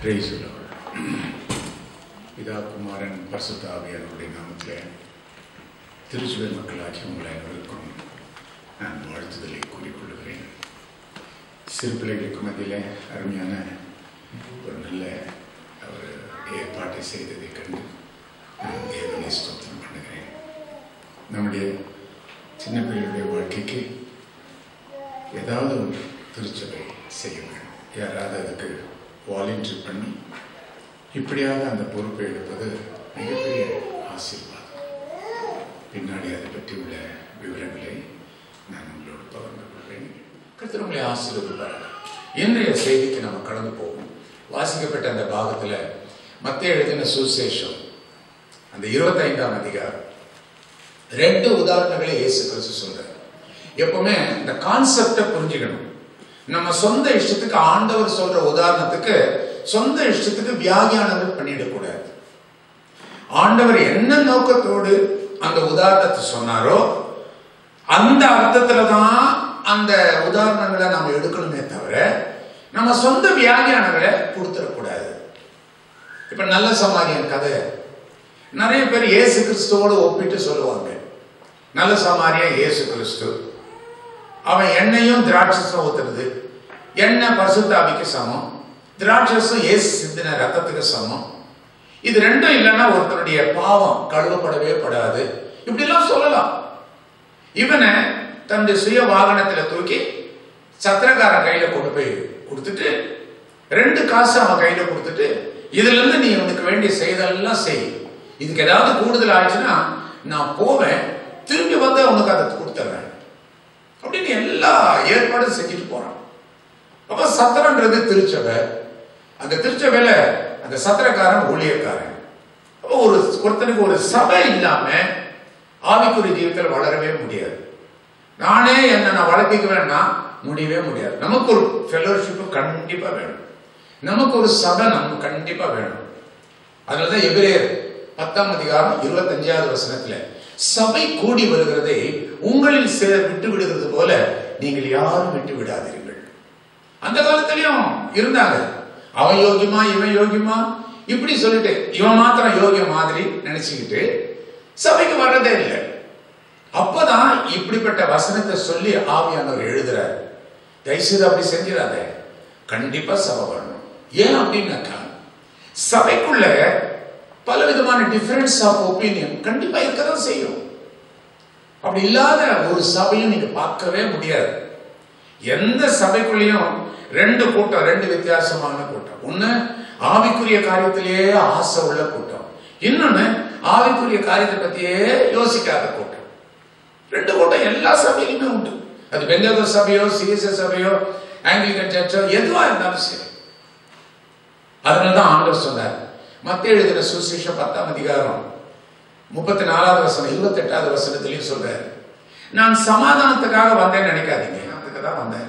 Praise the Lord. பிதா குமாரன் பரிசுத்த ஆவியானவருடைய நாமத்தில் திருச்சுவை மக்களாகிய உங்கள் அனைவருக்கும் நான் வாழ்த்துதலை கூறிக்கொள்கிறேன் சிறு பிள்ளைகளுக்கு மத்தியில் அருமையான ஒரு நல்ல ஒரு ஏற்பாட்டை செய்ததை கண்டு நான் தேவனை ஸ்தோத்திரம் பண்ணுகிறேன் நம்முடைய சின்ன பிள்ளைகளுடைய வாழ்க்கைக்கு ஏதாவது ஒரு திருச்சபை செய்ய வேண்டும் யாராவது அதுக்கு வாலண்டியர் பண்ணி இப்படியாக அந்த பொறுப்பை எடுப்பது மிகப்பெரிய ஆசீர்வாதம் பின்னாடி அதை பற்றி உள்ள விவரங்களை நான் உங்களோடு பகிர்ந்து கொள்வேன் கருத்து உங்களை ஆசீர்வதிப்பார்கள் இன்றைய செய்திக்கு நம்ம கடந்து போவோம் வாசிக்கப்பட்ட அந்த பாகத்தில் மத்திய எழுதின சுசேஷம் அந்த இருபத்தைந்தாம் அதிகாரம் ரெண்டு உதாரணங்களை இயேசு கிறிஸ்து சொல்றார் எப்பவுமே இந்த கான்செப்டை புரிஞ்சுக்கணும் நம்ம சொந்த இஷ்டத்துக்கு ஆண்டவர் சொல்ற உதாரணத்துக்கு சொந்த இஷ்டத்துக்கு வியாகியானங்கள் பண்ணிடக்கூடாது ஆண்டவர் என்ன நோக்கத்தோடு அந்த உதாரணத்தை சொன்னாரோ அந்த அர்த்தத்துல தான் அந்த உதாரணங்களை நம்ம எடுக்கணுமே தவிர நம்ம சொந்த வியாகியானங்களை கொடுத்துடக்கூடாது இப்ப நல்ல சமாரியன் கதை நிறைய பேர் இயேசு கிறிஸ்துவோடு ஒப்பிட்டு சொல்லுவாங்க நல்ல சமாரியா இயேசு கிறிஸ்து அவன் எண்ணெயும் திராட்சஸும் ஊத்துறது எண்ணெய் பரிசுத்தாபிக்கு சமம் திராட்சஸும் ஏசு சிந்தின ரத்தத்துக்கு சமம் இது ரெண்டும் இல்லைன்னா ஒருத்தருடைய பாவம் கழுவப்படவே படாது இப்படிலாம் சொல்லலாம் இவனை தன்னுடைய சுய வாகனத்துல தூக்கி சத்திரக்காரன் கையில கொண்டு போய் கொடுத்துட்டு ரெண்டு காசு அவன் கையில கொடுத்துட்டு இதுல இருந்து நீ உனக்கு வேண்டிய செய்தெல்லாம் செய் இதுக்கு ஏதாவது கூடுதல் ஆயிடுச்சுன்னா நான் போவேன் திரும்பி வந்து உனக்கு அதை கொடுத்துட்றேன் அப்படின்னு எல்லா ஏற்பாடும் செஞ்சுட்டு போறான் அப்ப சத்திரன்றது திருச்சபை அந்த திருச்சபையில அந்த சத்திரக்காரன் ஊழியக்காரன் அப்போ ஒரு ஒருத்தனுக்கு ஒரு சபை இல்லாம ஆவிக்குரிய ஜீவிதத்தில் வளரவே முடியாது நானே என்ன நான் வளர்த்திக்குவேன்னா முடியவே முடியாது நமக்கு ஒரு ஃபெலோஷிப் கண்டிப்பா வேணும் நமக்கு ஒரு சபை நம்ம கண்டிப்பா வேணும் அதனாலதான் எபிரேயர் பத்தாம் அதிகாரம் இருபத்தஞ்சாவது வசனத்துல சபை கூடி வருகிறதை உங்களில் சிலர் விட்டு விடுகிறது போல நீங்கள் யாரும் விட்டு விடாதீர்கள் அந்த காலத்திலயும் இருந்தாங்க அவன் யோகியமா இவன் யோகியமா இப்படி சொல்லிட்டு இவன் மாத்திரம் யோகிய மாதிரி நினைச்சுக்கிட்டு சபைக்கு வர்றதே இல்லை அப்பதான் இப்படிப்பட்ட வசனத்தை சொல்லி ஆவியானவர் எழுதுறாரு தயவுசெய்து அப்படி செஞ்சிடாத கண்டிப்பா சபை வரணும் ஏன் அப்படின்னாக்கா சபைக்குள்ள பல விதமான டிஃபரன்ஸ் ஆஃப் ஒப்பீனியன் கண்டிப்பா இருக்கதான் செய்யும் அப்படி இல்லாத ஒரு சபையும் நீங்க பார்க்கவே முடியாது எந்த சபைக்குள்ளேயும் ரெண்டு கூட்டம் ரெண்டு வித்தியாசமான கூட்டம் ஒண்ணு ஆவிக்குரிய காரியத்திலேயே ஆசை உள்ள கூட்டம் இன்னொன்னு ஆவிக்குரிய காரியத்தை பத்தியே யோசிக்காத கூட்டம் ரெண்டு கூட்டம் எல்லா சபையிலுமே உண்டு அது பெங்கதோ சபையோ சிஎஸ்எஸ் சபையோ ஆங்கிலிகன் சர்ச்சோ எதுவா இருந்தாலும் சரி அதனாலதான் ஆண்டவர் சொன்னார் மத்திய எழுதின சுசேஷம் பத்தாம் அதிகாரம் முப்பத்தி நாலாவது வசனம் இருபத்தி எட்டாவது வசனத்திலையும் சொல்றாரு நான் சமாதானத்துக்காக வந்தேன்னு நினைக்காதீங்க அதுக்கு தான் வந்தேன்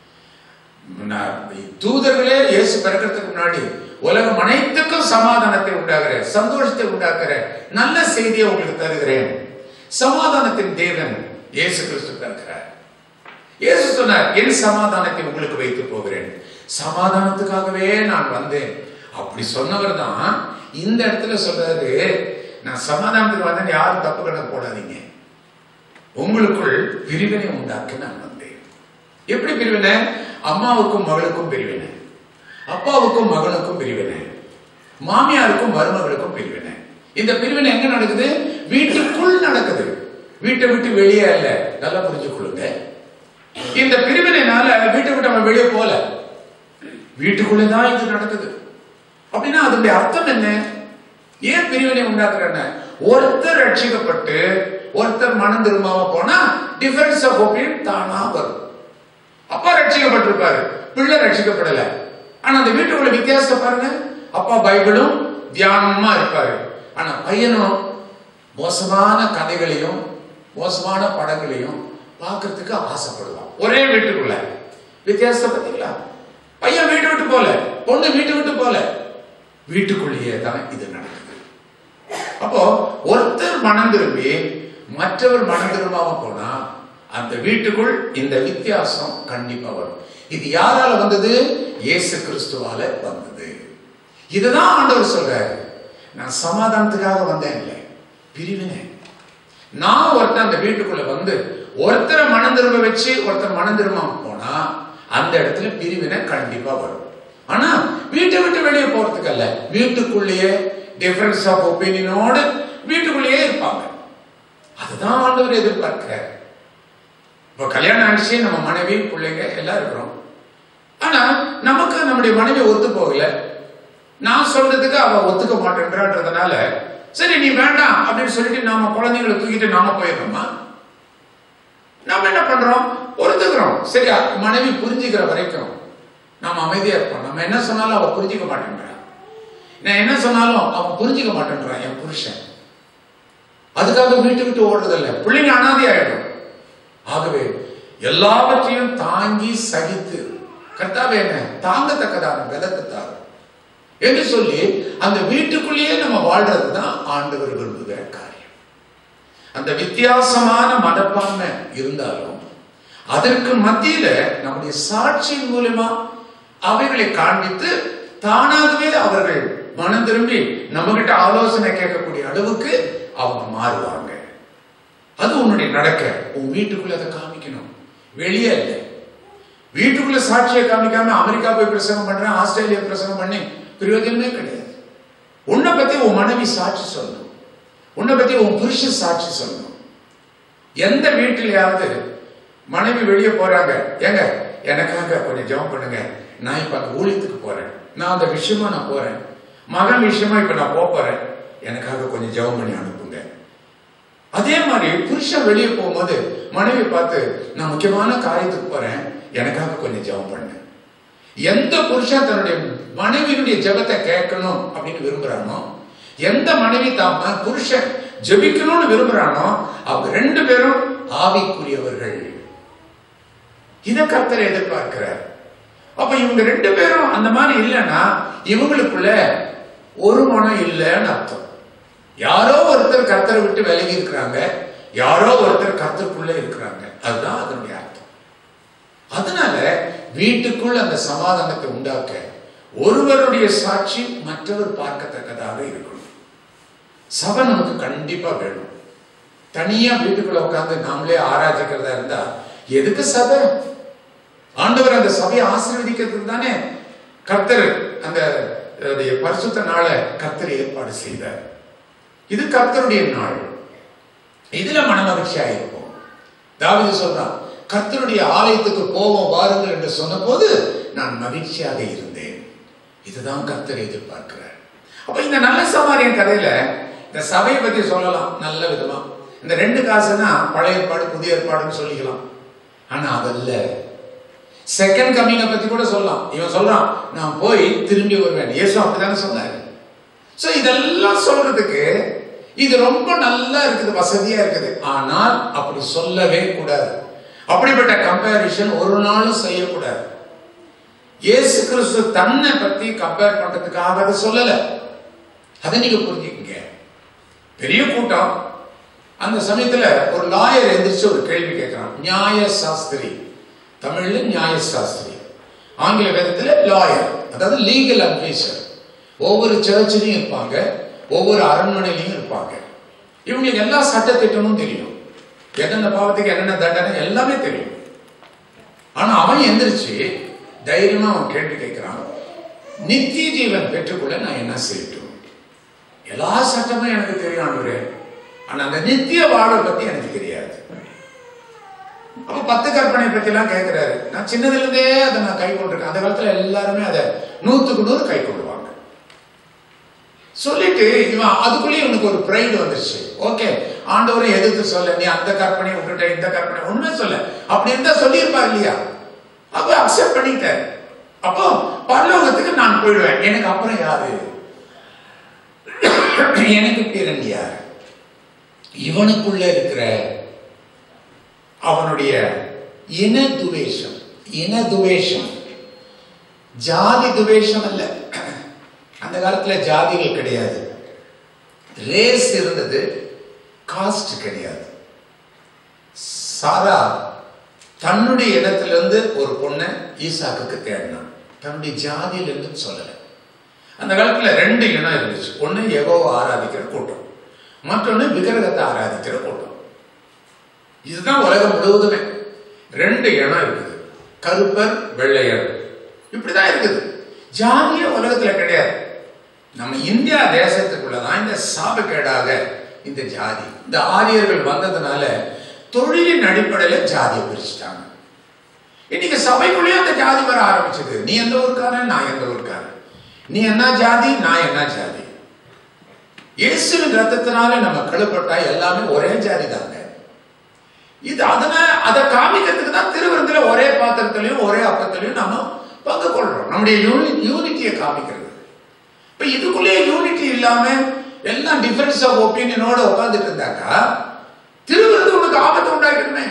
தூதர்களே இயேசு பிறக்கிறதுக்கு முன்னாடி உலகம் அனைத்துக்கும் சமாதானத்தை உண்டாகிற சந்தோஷத்தை உண்டாக்குற நல்ல செய்தியை உங்களுக்கு தருகிறேன் சமாதானத்தின் தேவன் இயேசு கிறிஸ்து பிறக்கிறார் இயேசு சொன்னார் என் சமாதானத்தை உங்களுக்கு வைத்து போகிறேன் சமாதானத்துக்காகவே நான் வந்தேன் அப்படி சொன்னவர் தான் இந்த இடத்துல சொல்றாரு நான் சமாதானத்துக்கு வந்தேன் யாரும் தப்பு கணக்கு போடாதீங்க உங்களுக்குள் பிரிவினை உண்டாக்க நான் வந்தேன் எப்படி பிரிவினை அம்மாவுக்கும் மகளுக்கும் பிரிவினை அப்பாவுக்கும் மகனுக்கும் பிரிவினை மாமியாருக்கும் மருமகளுக்கும் பிரிவினை இந்த பிரிவினை எங்க நடக்குது வீட்டுக்குள் நடக்குது வீட்டை விட்டு வெளியே அல்ல நல்லா புரிஞ்சுக்கொள்ளுங்க இந்த பிரிவினைனால வீட்டை விட்டு நம்ம வெளியே போல வீட்டுக்குள்ளேதான் இது நடக்குது அப்படின்னா அதனுடைய அர்த்தம் என்ன ஏன் பிரிவினை உண்டாக்குறேன் ஒருத்தர் ரட்சிக்கப்பட்டு ஒருத்தர் மனம் திரும்பாம போனா டிஃபரன்ஸ் ஆஃப் ஒப்பீனியன் தானா வரும் அப்பா ரட்சிக்கப்பட்டிருப்பாரு பிள்ளை ரட்சிக்கப்படல ஆனா அந்த வீட்டுக்குள்ள வித்தியாசம் பாருங்க அப்பா பைபிளும் தியானமா இருப்பாரு ஆனா பையனும் மோசமான கதைகளையும் மோசமான படங்களையும் பார்க்கறதுக்கு ஆசைப்படுவான் ஒரே வீட்டுக்குள்ள வித்தியாசத்தை பார்த்தீங்களா பையன் வீட்டு விட்டு போல பொண்ணு வீட்டு விட்டு போல வீட்டுக்குள்ளேயே தான் இது நடக்குது அப்போ ஒருத்தர் மனம் திரும்பி மற்றவர் மனம் திரும்பாம போனா அந்த வீட்டுக்குள் இந்த வித்தியாசம் கண்டிப்பா வரும் இது யாரால வந்தது இயேசு கிறிஸ்துவால வந்தது இதுதான் ஆண்டவர் சொல்றாரு நான் சமாதானத்துக்காக வந்தேன் இல்லை பிரிவினை நான் ஒருத்தன் அந்த வீட்டுக்குள்ள வந்து ஒருத்தரை மனம் திரும்ப வச்சு ஒருத்தர் மனம் திரும்பாம போனா அந்த இடத்துல பிரிவினை கண்டிப்பா வரும் ஆனா வீட்டை விட்டு வெளியே போறதுக்கு அல்ல வீட்டுக்குள்ளேயே டிஃபரன்ஸ் ஆஃப் ஒப்பீனியனோடு வீட்டுக்குள்ளேயே இருப்பாங்க அதுதான் ஆண்டவர் எதிர்பார்க்கிறார் இப்போ கல்யாணம் ஆயிடுச்சு நம்ம மனைவி பிள்ளைங்க எல்லாம் இருக்கிறோம் ஆனா நமக்கு நம்முடைய மனைவி ஒத்து போகல நான் சொல்றதுக்கு அவ ஒத்துக்க மாட்டேன்றதுனால சரி நீ வேண்டாம் அப்படின்னு சொல்லிட்டு நாம குழந்தைங்களை தூக்கிட்டு நாம போயிடுறோமா நம்ம என்ன பண்றோம் பொறுத்துக்கிறோம் சரியா மனைவி புரிஞ்சுக்கிற வரைக்கும் நாம அமைதியா இருப்போம் நம்ம என்ன சொன்னாலும் அவ புரிஞ்சுக்க மாட்டேன்றா நான் என்ன சொன்னாலும் அவன் புரிஞ்சுக்க மாட்டேன்றான் என் புருஷன் அதுக்காக வீட்டு விட்டு ஓடுறதில்ல பிள்ளைங்க அனாதி ஆயிடும் ஆகவே எல்லாவற்றையும் தாங்கி சகித்து கர்த்தாவே என்ன தாங்கத்தக்கதான பலத்தை தாரும் என்று சொல்லி அந்த வீட்டுக்குள்ளேயே நம்ம வாழ்றது தான் ஆண்டவர் விரும்புகிற காரியம் அந்த வித்தியாசமான மனப்பான்மை இருந்தாலும் அதற்கு மத்தியில நம்முடைய சாட்சியின் மூலமா அவைகளை காண்பித்து தானாகவே அவர்கள் மனம் திரும்பி நம்ம கிட்ட ஆலோசனை கேட்கக்கூடிய அளவுக்கு அவங்க மாறுவாங்க அது உன்னுடைய நடக்க உன் வீட்டுக்குள்ள அதை காமிக்கணும் வெளியே இல்லை வீட்டுக்குள்ள சாட்சியை காமிக்காம அமெரிக்கா போய் பிரசங்கம் பண்றேன் ஆஸ்திரேலியா பிரசங்கம் பண்ணி பிரயோஜனமே கிடையாது உன்னை பத்தி உன் மனைவி சாட்சி சொல்லணும் உன்னை பத்தி உன் புருஷன் சாட்சி சொல்லணும் எந்த வீட்டிலையாவது மனைவி வெளியே போறாங்க ஏங்க எனக்காக கொஞ்சம் ஜெபம் பண்ணுங்க நான் இப்ப அங்க ஊழியத்துக்கு போறேன் நான் அந்த விஷயமா நான் போறேன் மகன் விஷயமா இப்ப நான் போக போறேன் எனக்காக கொஞ்சம் ஜெபம் பண்ணி அனுப்புங்க அதே மாதிரி புருஷன் வெளியே போகும்போது மனைவி பார்த்து நான் முக்கியமான காரியத்துக்கு போறேன் எனக்காக கொஞ்சம் ஜெபம் பண்ணு எந்த புருஷன் தன்னுடைய மனைவியினுடைய ஜெபத்தை கேட்கணும் அப்படின்னு விரும்புறானோ எந்த மனைவி தாம புருஷன் ஜெபிக்கணும்னு விரும்புறானோ அவங்க ரெண்டு பேரும் ஆவிக்குரியவர்கள் இத கர்த்தர் எதிர்பார்க்கிறார் அப்ப இவங்க ரெண்டு பேரும் அந்த மாதிரி இல்லைன்னா இவங்களுக்குள்ள ஒரு மனம் இல்லைன்னு அர்த்தம் யாரோ ஒருத்தர் கர்த்தரை விட்டு விலகி இருக்கிறாங்க யாரோ ஒருத்தர் கர்த்தருக்குள்ள இருக்கிறாங்க அதுதான் அதனுடைய அர்த்தம் அதனால வீட்டுக்குள் அந்த சமாதானத்தை உண்டாக்க ஒருவருடைய சாட்சி மற்றவர் பார்க்கத்தக்கதாக இருக்கணும் சபை நமக்கு கண்டிப்பா வேணும் தனியா வீட்டுக்குள்ள உட்கார்ந்து நாமளே ஆராய்ச்சிக்கிறதா இருந்தா எதுக்கு சபை ஆண்டவர் அந்த சபையை ஆசீர்வதிக்கிறதுக்கு தானே கர்த்தர் அந்த அதோடைய பரிசுத்த நாளை கர்த்தர் ஏற்பாடு செய்தார் இது கர்த்தருடைய நாள் இதுல மனமகிழ்ச்சியா இருப்போம் தாவிது சொல்றான் கர்த்தருடைய ஆலயத்துக்கு போவோம் வாருங்கள் என்று சொன்னபோது நான் மகிழ்ச்சியாக இருந்தேன் இதுதான் கர்த்தர் எதிர்பார்க்கிறார் அப்ப இந்த நல்ல சமாரியன் கதையில இந்த சபையை பத்தி சொல்லலாம் நல்ல விதமா இந்த ரெண்டு காசுனா பழைய ஏற்பாடு புதிய ஏற்பாடுன்னு சொல்லிக்கலாம் ஆனா அதல்ல செகண்ட் கம்மிங்கை பத்தி கூட சொல்லலாம் இவன் சொல்றான் நான் போய் திரும்பி வருவேன் இயேசு அப்படித்தானே சொன்னாரு சோ இதெல்லாம் சொல்றதுக்கு இது ரொம்ப நல்லா இருக்குது வசதியா இருக்குது ஆனால் அப்படி சொல்லவே கூடாது அப்படிப்பட்ட கம்பேரிஷன் ஒரு நாளும் செய்யக்கூடாது இயேசு கிறிஸ்து தன்னை பத்தி கம்பேர் பண்றதுக்காக அதை சொல்லல அதை நீங்க புரிஞ்சுக்கங்க பெரிய கூட்டம் அந்த சமயத்துல ஒரு லாயர் எந்திரிச்சு ஒரு கேள்வி கேட்கிறான் நியாய சாஸ்திரி தமிழ்ல நியாய சாஸ்திரி ஆங்கில வேதத்துல லாயர் அதாவது லீகல் அட்வைசர் ஒவ்வொரு சர்ச்சிலையும் இருப்பாங்க ஒவ்வொரு அரண்மனையிலையும் இருப்பாங்க இவங்களுக்கு எல்லா சட்டத்திட்டமும் தெரியும் என்னென்ன பாவத்துக்கு என்னென்ன தண்டனை எல்லாமே தெரியும் ஆனா அவன் எந்திரிச்சு தைரியமா அவன் கேள்வி கேட்கிறான் நித்திய ஜீவன் பெற்றுக்கொள்ள நான் என்ன செய்யட்டும் எல்லா சட்டமும் எனக்கு தெரியும் ஆண்டவரே ஆனா அந்த நித்திய வாழ்வை பத்தி எனக்கு தெரியாது அப்ப பத்து கற்பனை பத்தி எல்லாம் கேட்கிறாரு நான் சின்னதுல இருந்தே அதை நான் கை கொண்டிருக்கேன் அந்த காலத்துல எல்லாருமே அதை நூத்துக்கு நூறு கை கொள்வாங்க சொல்லிட்டு இவன் அதுக்குள்ளேயே இவனுக்கு ஒரு பிரைடு வந்துருச்சு ஓகே ஆண்டவரை எதிர்த்து சொல்ல நீ அந்த கற்பனை விட்டுட்ட இந்த கற்பனை உண்மை சொல்ல அப்படி இருந்தா சொல்லியிருப்பார் இல்லையா அப்ப அக்செப்ட் பண்ணிட்டார் அப்போ பரலோகத்துக்கு நான் போயிடுவேன் எனக்கு அப்புறம் யாரு எனக்கு பிறன் யார் இவனுக்குள்ள இருக்கிற அவனுடைய இன துவேஷம் இன துவேஷம் ஜாதி துவேஷம் அல்ல அந்த காலத்துல ஜாதிகள் கிடையாது ரேஸ் இருந்தது காஸ்ட் கிடையாது சாரா தன்னுடைய இடத்துல இருந்து ஒரு பொண்ணை ஈசாக்குக்கு தேடினான் தன்னுடைய ஜாதியில இருந்து சொல்லல அந்த காலத்துல ரெண்டு இனம் இருந்துச்சு ஒண்ணு எகோவை ஆராதிக்கிற கூட்டம் மற்றொன்னு விக்கிரகத்தை ஆராதிக்கிற கூட்டம் இதுதான் உலகம் முழுவதுமே ரெண்டு இனம் இருக்குது கருப்பர் வெள்ளையர் இப்படிதான் இருக்குது ஜாதிய உலகத்துல கிடையாது நம்ம இந்தியா தேசத்துக்குள்ளதான் இந்த சாபக்கேடாக இந்த ஜாதி இந்த ஆரியர்கள் வந்ததுனால தொழிலின் அடிப்படையில ஜாதியை பிரிச்சுட்டாங்க இன்னைக்கு சபைக்குள்ளேயே அந்த ஜாதி வர ஆரம்பிச்சது நீ எந்த ஊருக்காரன் நான் எந்த ஊருக்காரன் நீ என்ன ஜாதி நான் என்ன ஜாதி இயேசுவின் ரத்தத்தினால நம்ம கழுப்பட்டா எல்லாமே ஒரே ஜாதி தாங்க இது அதனால அதை காமிக்கிறதுக்கு தான் திருவிருந்தில ஒரே பாத்திரத்திலையும் ஒரே அப்பத்திலையும் நம்ம பங்கு கொள்றோம் நம்முடைய யூனி யூனிட்டியை காமிக்கிறது இப்ப இதுக்குள்ளேயே யூனிட்டி இல்லாம எல்லாம் டிஃபரன்ஸ் ஆஃப் ஒப்பீனியனோட உட்காந்துட்டு இருந்தாக்கா திருவிருந்து உனக்கு ஆபத்து உண்டாக்கிடுமே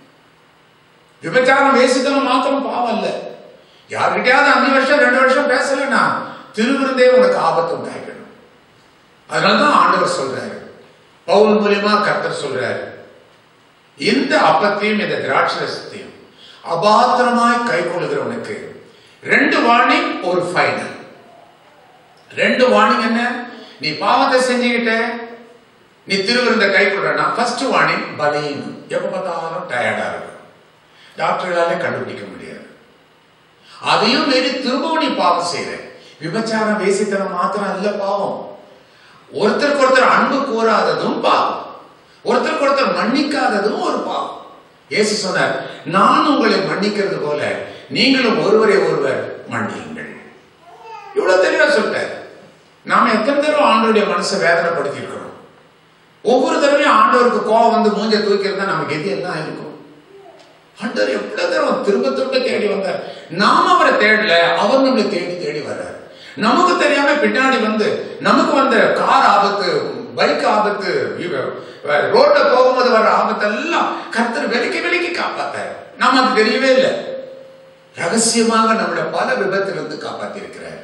விபச்சாரம் வேசித்தனம் மாத்திரம் பாவம் இல்ல யார்கிட்டயாவது அஞ்சு வருஷம் ரெண்டு வருஷம் பேசலன்னா திருவிருந்தே உனக்கு ஆபத்து உண்டாக்கிடும் அதனாலதான் ஆண்டவர் சொல்றாரு பவுல் மூலியமா கர்த்தர் சொல்றாரு இந்த அப்பத்தையும் இந்த திராட்சரசத்தையும் அபாத்திரமாய் கை கொள்கிறவனுக்கு ரெண்டு வார்னிங் ஒரு ஃபைனல் ரெண்டு வார்னிங் என்ன நீ பாவத்தை செஞ்சுக்கிட்ட நீ திருவிருந்த கை கொள்றனா ஃபர்ஸ்ட் வார்னிங் பலீன் எப்ப பார்த்தாலும் டயர்டா இருக்கும் டாக்டர்களாலே கண்டுபிடிக்க முடியாது அதையும் மீறி திரும்பவும் நீ பாவம் செய்யற விபச்சாரம் வேசித்தனம் மாத்திரம் இல்ல பாவம் ஒருத்தருக்கு ஒருத்தர் அன்பு கூறாததும் பாவம் ஒருத்தருக்கு ஒருத்தர் மன்னிக்காததும் ஒரு பாவம் இயேசு சொன்னார் நான் உங்களை மன்னிக்கிறது போல நீங்களும் ஒருவரை ஒருவர் மன்னியுங்கள் இவ்வளவு தெளிவா சொல்லிட்டார் நாம எத்தனை தடவை ஆண்டோடைய மனசை வேதனைப்படுத்தி இருக்கிறோம் ஒவ்வொரு தடவையும் ஆண்டவருக்கு கோவம் வந்து மூஞ்ச தூக்கி இருந்தா நமக்கு எது என்ன இருக்கும் ஆண்டவர் எவ்வளவு தடவை திரும்ப திரும்ப தேடி வந்தார் நாம அவரை தேடல அவர் நம்மளை தேடி தேடி வர்றார் நமக்கு தெரியாம பின்னாடி வந்து நமக்கு வந்த கார் ஆபத்து பைக் ஆபத்து ரோட்ல போகும்போது வர ஆபத்தெல்லாம் கர்த்தர் விலைக்கு விலைக்கு காப்பாத்தார் நாம அது தெரியவே இல்லை ரகசியமாக நம்மளை பல விபத்திலிருந்து காப்பாத்தி இருக்கிறார்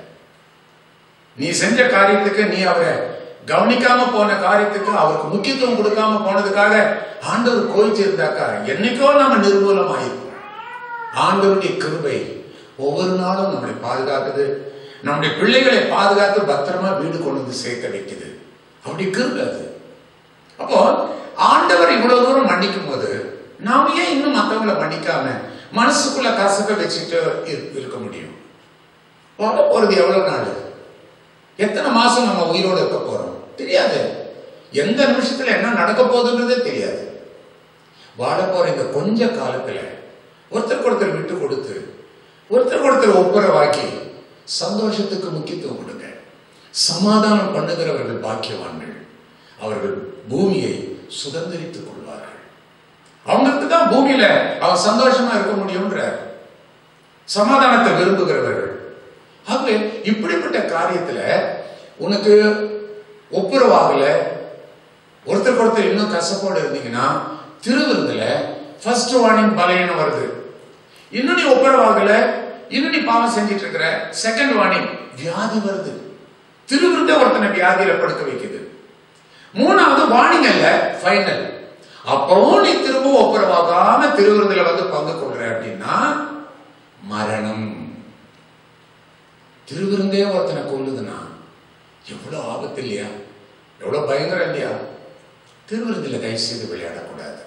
நீ செஞ்ச காரியத்துக்கு நீ அவரை கவனிக்காம போன காரியத்துக்கு அவருக்கு முக்கியத்துவம் கொடுக்காம போனதுக்காக ஆண்டவர் கோயிச்சிருந்தாக்கா என்னைக்கோ நம்ம நிர்மூலமாயிருப்போம் ஆண்டவருடைய கிருபை ஒவ்வொரு நாளும் நம்மளை பாதுகாக்குது நம்முடைய பிள்ளைகளை பாதுகாத்து பத்திரமா வீடு கொண்டு வந்து சேர்க்க வைக்குது அப்படி கிருபை அது அப்போ ஆண்டவர் இவ்வளவு தூரம் மன்னிக்கும் போது நாம ஏன் இன்னும் மற்றவங்களை மன்னிக்காம மனசுக்குள்ள கசக்க வச்சுட்டு இரு- இருக்க முடியும் வாழ போறது எவ்வளவு நாள் எத்தனை மாசம் நம்ம உயிரோடு இருக்க போறோம் தெரியாது எந்த நிமிஷத்துல என்ன நடக்க போகுதுன்றதே தெரியாது வாழ போற இந்த கொஞ்ச காலத்துல ஒருத்தருக்கு ஒருத்தர் விட்டு கொடுத்து ஒருத்தருக்கு ஒருத்தர் ஒப்புரவாக்கி சந்தோஷத்துக்கு முக்கியத்துவம் கொடுங்க சமாதானம் பண்ணுகிறவர்கள் பாக்கியவான்கள் அவர்கள் பூமியை சுதந்திரித்துக் கொள்வார்கள் அவங்களுக்கு தான் பூமியில அவன் சந்தோஷமா இருக்க முடியும்ன்றார் சமாதானத்தை விரும்புகிறவர்கள் ஆகவே இப்படிப்பட்ட காரியத்துல உனக்கு ஒப்புரவாகல ஒருத்தருக்கு ஒருத்தர் இன்னும் கசப்போடு இருந்தீங்கன்னா திருவிருந்துல ஃபர்ஸ்ட் வார்னிங் பலையனம் வருது இன்னும் நீ ஒப்புரவாகல இன்னும் நீ பாவம் செஞ்சிட்டு இருக்கிற செகண்ட் வார்னிங் வியாதி வருது திருவிருந்த ஒருத்தனை வியாதியில படுக்க வைக்குது மூணாவது வார்னிங் அல்ல ஃபைனல் அப்பவும் நீ திரும்ப ஒப்புரவாகாம திருவிருந்துல வந்து பங்கு கொள்ற அப்படின்னா மரணம் திருவிருந்தே ஒருத்தனை கொல்லுதுன்னா எவ்வளவு ஆபத்து இல்லையா எவ்வளவு பயங்கரம் இல்லையா திருவிருந்தில் தயவு செய்து விளையாடக்கூடாது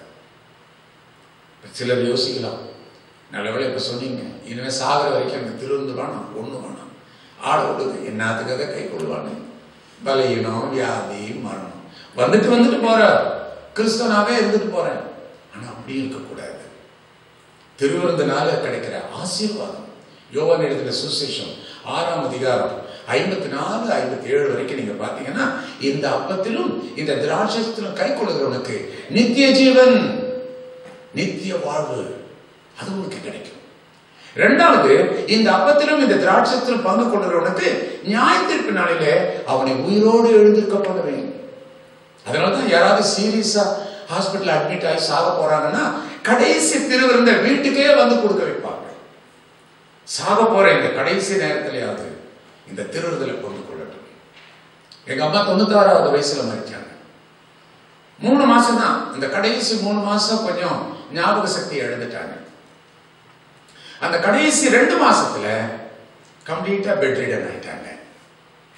சிலர் யோசிக்கலாம் நல்லவேளை இப்ப சொன்னீங்க இனிமே சாகிற வரைக்கும் எனக்கு திருவிருந்து வேணாம் ஒண்ணு வேணாம் ஆட விடுங்க என்னத்துக்காக கை கொள்வானு பலையினம் வியாதி மரணம் வந்துட்டு வந்துட்டு போற கிறிஸ்தவனாவே இருந்துட்டு போறேன் ஆனா அப்படி இருக்கக்கூடாது திருவிருந்தனால கிடைக்கிற ஆசீர்வாதம் யோவான் எழுதின சுசேஷம் ஆறாம் அதிகாரம் ஐம்பத்தி நாலு ஐம்பத்தி ஏழு வரைக்கும் நீங்க பாத்தீங்கன்னா இந்த அப்பத்திலும் இந்த திராட்சத்திலும் கை கொள்கிறவனுக்கு நித்திய ஜீவன் நித்திய வாழ்வு அது உனக்கு கிடைக்கும் இரண்டாவது இந்த அப்பத்திலும் இந்த திராட்சத்திலும் பங்கு கொள்கிறவனுக்கு நியாயத்திற்கு நாளிலே அவனை உயிரோடு எழுந்திருக்க பண்ணுவேன் அதனாலதான் யாராவது சீரியஸா ஹாஸ்பிட்டல் அட்மிட் ஆகி சாக போறாங்கன்னா கடைசி திருவிருந்த வீட்டுக்கே வந்து கொடுக்க வைப்பாங்க சாக போற இந்த கடைசி நேரத்திலேயாவது இந்த திருவிருந்தலை கொண்டு கொள்ளட்டும் எங்க அம்மா தொண்ணூத்தாறாவது வயசுல மறிச்சாங்க மூணு மாசம் தான் இந்த கடைசி மூணு மாசம் கொஞ்சம் ஞாபக சக்தி இழந்துட்டாங்க அந்த கடைசி ரெண்டு மாசத்துல கம்ப்ளீட்டா பெட் ரிடன் ஆயிட்டாங்க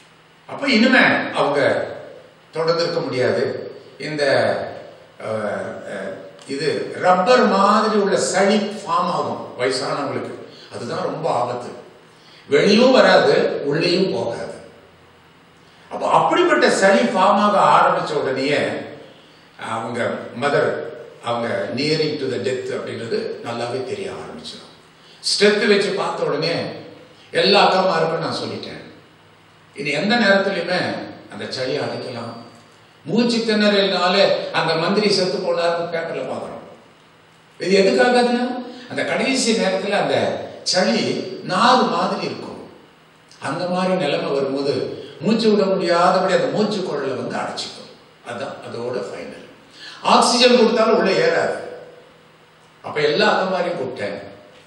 அப்ப இனிமே அவங்க தொடர்ந்து இருக்க முடியாது இந்த அஹ், அஹ், இது ரப்பர் மாதிரி உள்ள சளி ஃபார்ம் ஆகும் வயசானவங்களுக்கு அதுதான் ரொம்ப ஆபத்து வெளியும் வராது உள்ளேயும் போகாது அப்போ அப்படிப்பட்ட சளி ஃபார்ம் ஆக ஆரம்பிச்ச உடனேயே அவங்க மதர் அவங்க நியரிங் டு த டெத் அப்படின்றது நல்லாவே தெரிய ஆரம்பிச்சிடும் ஸ்ட்ரென்த் வச்சு பார்த்த உடனே எல்லா அக்காமாருக்கும் நான் சொல்லிட்டேன் இனி எந்த நேரத்துலையுமே அந்த சளியை அடைக்கலாம் மூச்சு திணறல்னாலே அந்த மந்திரி செத்து போனாருன்னு பேப்பர்ல பார்க்குறோம் இது எதுக்காகதுன்னா அந்த கடைசி நேரத்தில் அந்த சளி நாறு மாதிரி இருக்கும் அந்த மாதிரி நிலைமை வரும்போது மூச்சு விட முடியாதபடி அந்த மூச்சு குழலை வந்து அடைச்சிக்கும் அதான் அதோட ஃபைனல் ஆக்சிஜன் கொடுத்தாலும் உள்ள ஏறாது அப்ப எல்லா அந்த மாதிரியும் கூப்பிட்டேன்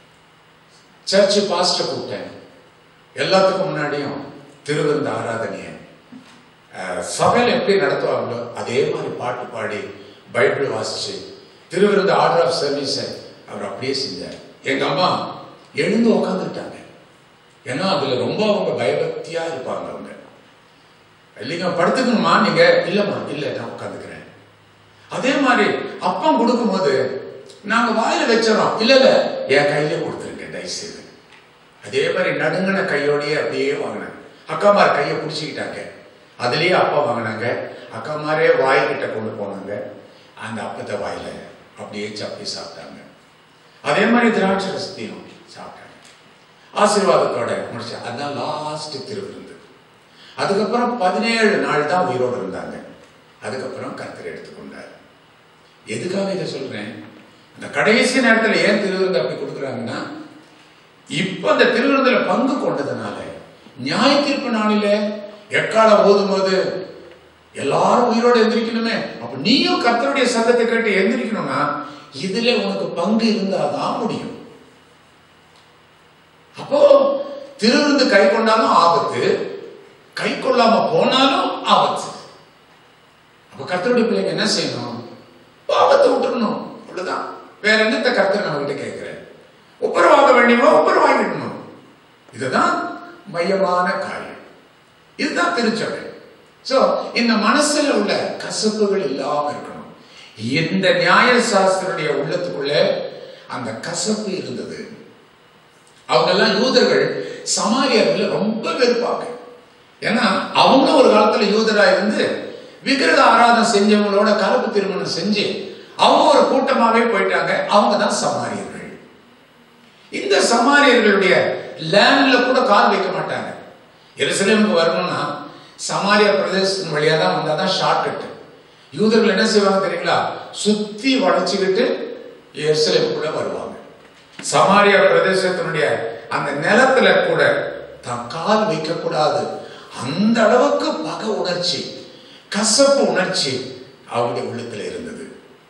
சர்ச்சு பாஸ்டர் கூப்பிட்டேன் எல்லாத்துக்கும் முன்னாடியும் திருவிருந்த ஆராதனையை அஹ், சபையில எப்படி நடத்துவாங்களோ அதே மாதிரி பாட்டு பாடி பைபிள் வாசிச்சு திருவிருந்த ஆர்டர் ஆஃப் சர்வீஸை அவர் அப்படியே செஞ்சார் எங்க அம்மா எழுந்து உக்காந்துட்டாங்க ஏன்னா அதுல ரொம்ப அவங்க பயபக்தியா இருப்பாங்க அவங்க இல்லைங்க படுத்துக்கணுமா நீங்க இல்லம்மா இல்ல நான் உட்காந்துக்கிறேன் அதே மாதிரி அப்பம் கொடுக்கும்போது நாங்க வாயில வச்சிடறோம் இல்ல இல்ல என் கையிலே கொடுத்துருங்க தயவுசெய்து அதே மாதிரி நடுங்கின கையோடயே அப்படியே வாங்கினாங்க அக்காமார் கையை பிடிச்சிக்கிட்டாங்க அதுலயே அப்பா வாங்கினாங்க அக்காமாரே வாய்கிட்ட கொண்டு போனாங்க அந்த அப்பத்தை வாயில அப்படியே சப்பி சாப்பிட்டாங்க அதே மாதிரி திராட்சை ரசத்தையும் சாப்பிட்டாங்க ஆசீர்வாதத்தோட முடிச்சா அதுதான் லாஸ்ட் திருவிருந்து அதுக்கப்புறம் பதினேழு நாள் தான் உயிரோடு இருந்தாங்க அதுக்கப்புறம் கர்த்தர் எடுத்துக்கொண்டார் எதுக்காக இதை சொல்றேன் அந்த கடைசி நேரத்தில் ஏன் திருவிருந்து அப்படி கொடுக்குறாங்கன்னா இப்ப அந்த திருவிருந்துல பங்கு கொண்டதுனால நியாய தீர்ப்பு நாளில எக்காலம் ஓதும் போது எல்லாரும் உயிரோடு எந்திரிக்கணுமே அப்ப நீயும் கர்த்தருடைய சத்தத்தை கேட்டு எந்திரிக்கணும்னா இதுல உனக்கு பங்கு இருந்தாதான் முடியும் அப்போ திருவிருந்து கை கொண்டாலும் ஆபத்து கை கொள்ளாம போனாலும் ஆபத்து அப்ப கர்த்தருடைய பிள்ளைங்க என்ன செய்யணும் பாவத்தை விட்டுறணும் அவ்வளவுதான் வேற என்னத்த கர்த்தர் நம்ம கிட்ட கேட்கிறேன் ஒப்புரவாக வேண்டியவோ ஒப்புரவாகிடணும் இதுதான் மையமான காரியம் இதுதான் திருச்சபை சோ இந்த மனசுல உள்ள கசப்புகள் இல்லாம இருக்கணும் இந்த நியாய சாஸ்திரனுடைய உள்ளத்துக்குள்ள அந்த கசப்பு இருந்தது அவங்க எல்லாம் யூதர்கள் சமாரியர்கள் ரொம்ப வெறுப்பாங்க ஏன்னா அவங்க ஒரு காலத்துல யூதரா இருந்து விக்கிரக ஆராதனை செஞ்சவங்களோட கலப்பு திருமணம் செஞ்சு அவங்க ஒரு கூட்டமாவே போயிட்டாங்க அவங்க தான் சமாரியர்கள் இந்த சமாரியர்களுடைய லேண்ட்ல கூட கால் வைக்க மாட்டாங்க எருசலேமுக்கு வரணும்னா சமாரியா பிரதேசத்தின் வழியா தான் வந்தால் தான் ஷார்ட் கட் யூதர்கள் என்ன செய்வாங்க தெரியுங்களா சுத்தி வளைச்சுக்கிட்டு எருசலேமுக்குள்ள வருவாங்க சமாரியா பிரதேசத்தினுடைய அந்த நிலத்துல கூட தான் கால் வைக்க கூடாது அந்த அளவுக்கு பக உணர்ச்சி கசப்பு உணர்ச்சி அவருடைய உள்ளத்துல இருந்தது